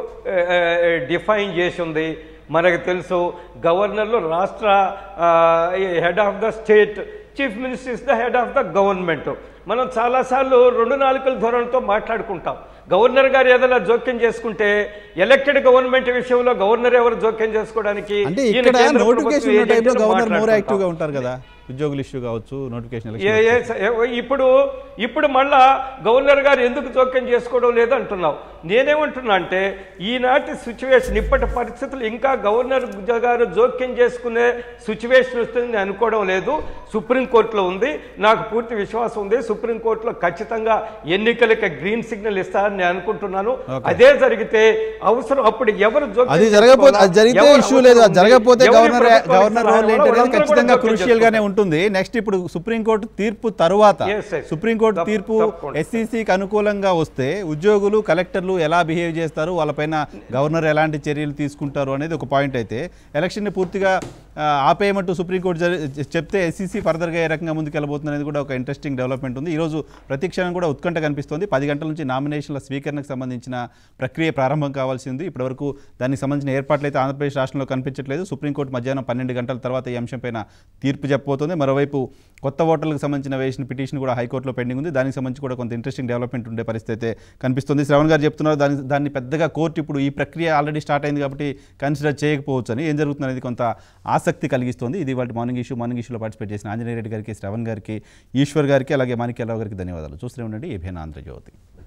డిఫైన్ చేసి ఉంది మనకు తెలుసు గవర్నర్లు రాష్ట్ర head of the state chief minister is the head of the government మనం చాలాసార్లు రెండు నాలుకల ధోరణితో మాట్లాడుకుంటాం గవర్నర్ గారు ఏదైనా జోక్యం చేసుకుంటే ఎలక్టెడ్ గవర్నమెంట్ విషయంలో గవర్నర్ ఎవరు జోక్యం చేసుకోవడానికి అంటే ఈయన ఇక్కడ కేంద్ర నోటిఫికేషన్ ప్రభుత్వం ఉన్న టైంలో ఏజెంట్గా గవర్నర్ మోర్ మాట్లాడుకుంటాం. యాక్టివ్గా ఉంటారు కదా ఉద్యోగుల ఇష్యూ కావచ్చు నోటిఫికేషన్ ఏ ఏ స- ఏ- ఇప్పుడు ఇప్పుడు మళ్ళా గవర్నర్ గారు ఎందుకు జోక్యం చేసుకోవడం లేదు అంటున్నావు నేనేమంటున్నా అంటే ఈనాటి సిచ్యువేషన్ ఇప్పటి పరిస్థితులు ఇంకా గవర్నర్ గారు జోక్యం చేసుకునే సిచ్యువేషన్ వస్తుంది నేను అనుకోవడం లేదు సుప్రీంకోర్టులో ఉంది నాకు పూర్తి విశ్వాసం ఉంది సుప్రీంకోర్టులో ఖచ్చితంగా ఎన్నికలకి గ్రీన్ సిగ్నల్ ఇస్తారని నేను అనుకుంటున్నాను Okay. అదే జరిగితే అవసరం అప్పుడు ఎవరు జోక్యం అది జరగకపోతే అది చేసుకోవాలా? జరిగితే ఎవరు ఇష్యూ లేదు అది అవసరం జరగకపోతే ఉంది? ఎవరి గవర్నర్ ప్రభుత్వానికి గవర్నర్ సలహా రోల్ ఇవ్వాలో ఏంటనేది వాళ్ళందరూ కూడా ఖచ్చితంగా జోక్యం క్రూషియల్ గానే చేసుకుంటారు. ఉంటుంది నెక్స్ట్ ఇప్పుడు సుప్రీంకోర్టు తీర్పు తరువాత Yes, yes. సుప్రీంకోర్టు తప్ప- తీర్పు తప్పకుండా. ఎస్సీసీకి అనుకూలంగా వస్తే ఉద్యోగులు కలెక్టర్లు ఎలా బిహేవ్ చేస్తారు వాళ్ళపైన గవర్నర్ ఎలాంటి చర్యలు తీసుకుంటారు అనేది ఒక పాయింట్ అయితే ఎలక్షన్ని పూర్తిగా ఆ, ఆపేయమంటూ సుప్రీంకోర్టు జరి- చెప్తే ఎస్సీసీ ఫర్దర్గా ఏ రకంగా ముందుకెళ్ళబోతుంది అనేది కూడా ఒక ఇంట్రెస్టింగ్ డెవలప్మెంట్ ఉంది ఈరోజు ప్రతి క్షణం కూడా ఉత్కంఠ కనిపిస్తోంది పది గంటల నుంచి నామినేషన్ల స్వీకరణకు సంబంధించిన ప్రక్రియ ప్రారంభం కావాల్సి ఉంది ఇప్పటివరకు దానికి సంబంధించిన ఏర్పాట్లు అయితే ఆంధ్రప్రదేశ్ రాష్ట్రంలో కనిపించట్లేదు సుప్రీంకోర్టు మధ్యాహ్నం పన్నెండు గంటల తర్వాత ఈ అంశంపైన తీర్పు చెప్పబోతోంది మరోవైపు కొత్త ఓటర్లకు సంబంధించిన వేసిన పిటిషన్ కూడా హైకోర్టులో పెండింగ్ ఉంది దానికి సంబంధించి కూడా కొంత ఇంట్రెస్టింగ్ డెవలప్మెంట్ ఉండే పరిస్థితి అయితే కనిపిస్తుంది శ్రవణ్ గారు చెప్తున్నారు దాని దాన్ని పెద్దగా కోర్టు ఇప్పుడు ఈ ప్రక్రియ ఆల్రెడీ స్టార్ట్ అయింది కాబట్టి కన్సిడర్ చేయకపోవచ్చు అని ఏం జరుగుతుంది అనేది కొంత ఆసక్తి కలిగిస్తుంది ఇది వాటి మార్నింగ్ ఇష్యూ మార్నింగ్ ఇష్యూలో పార్టిసిపేట్ చేసిన ఆంజనేయ రెడ్డి గారికి శ్రవణ్ గారికి ఈశ్వర్ గారికి అలాగే మాణిక్యాలరావు గారికి ధన్యవాదాలు చూస్తూనే ఉండండి ఏభైనా ఆంధ్రజ్యోతి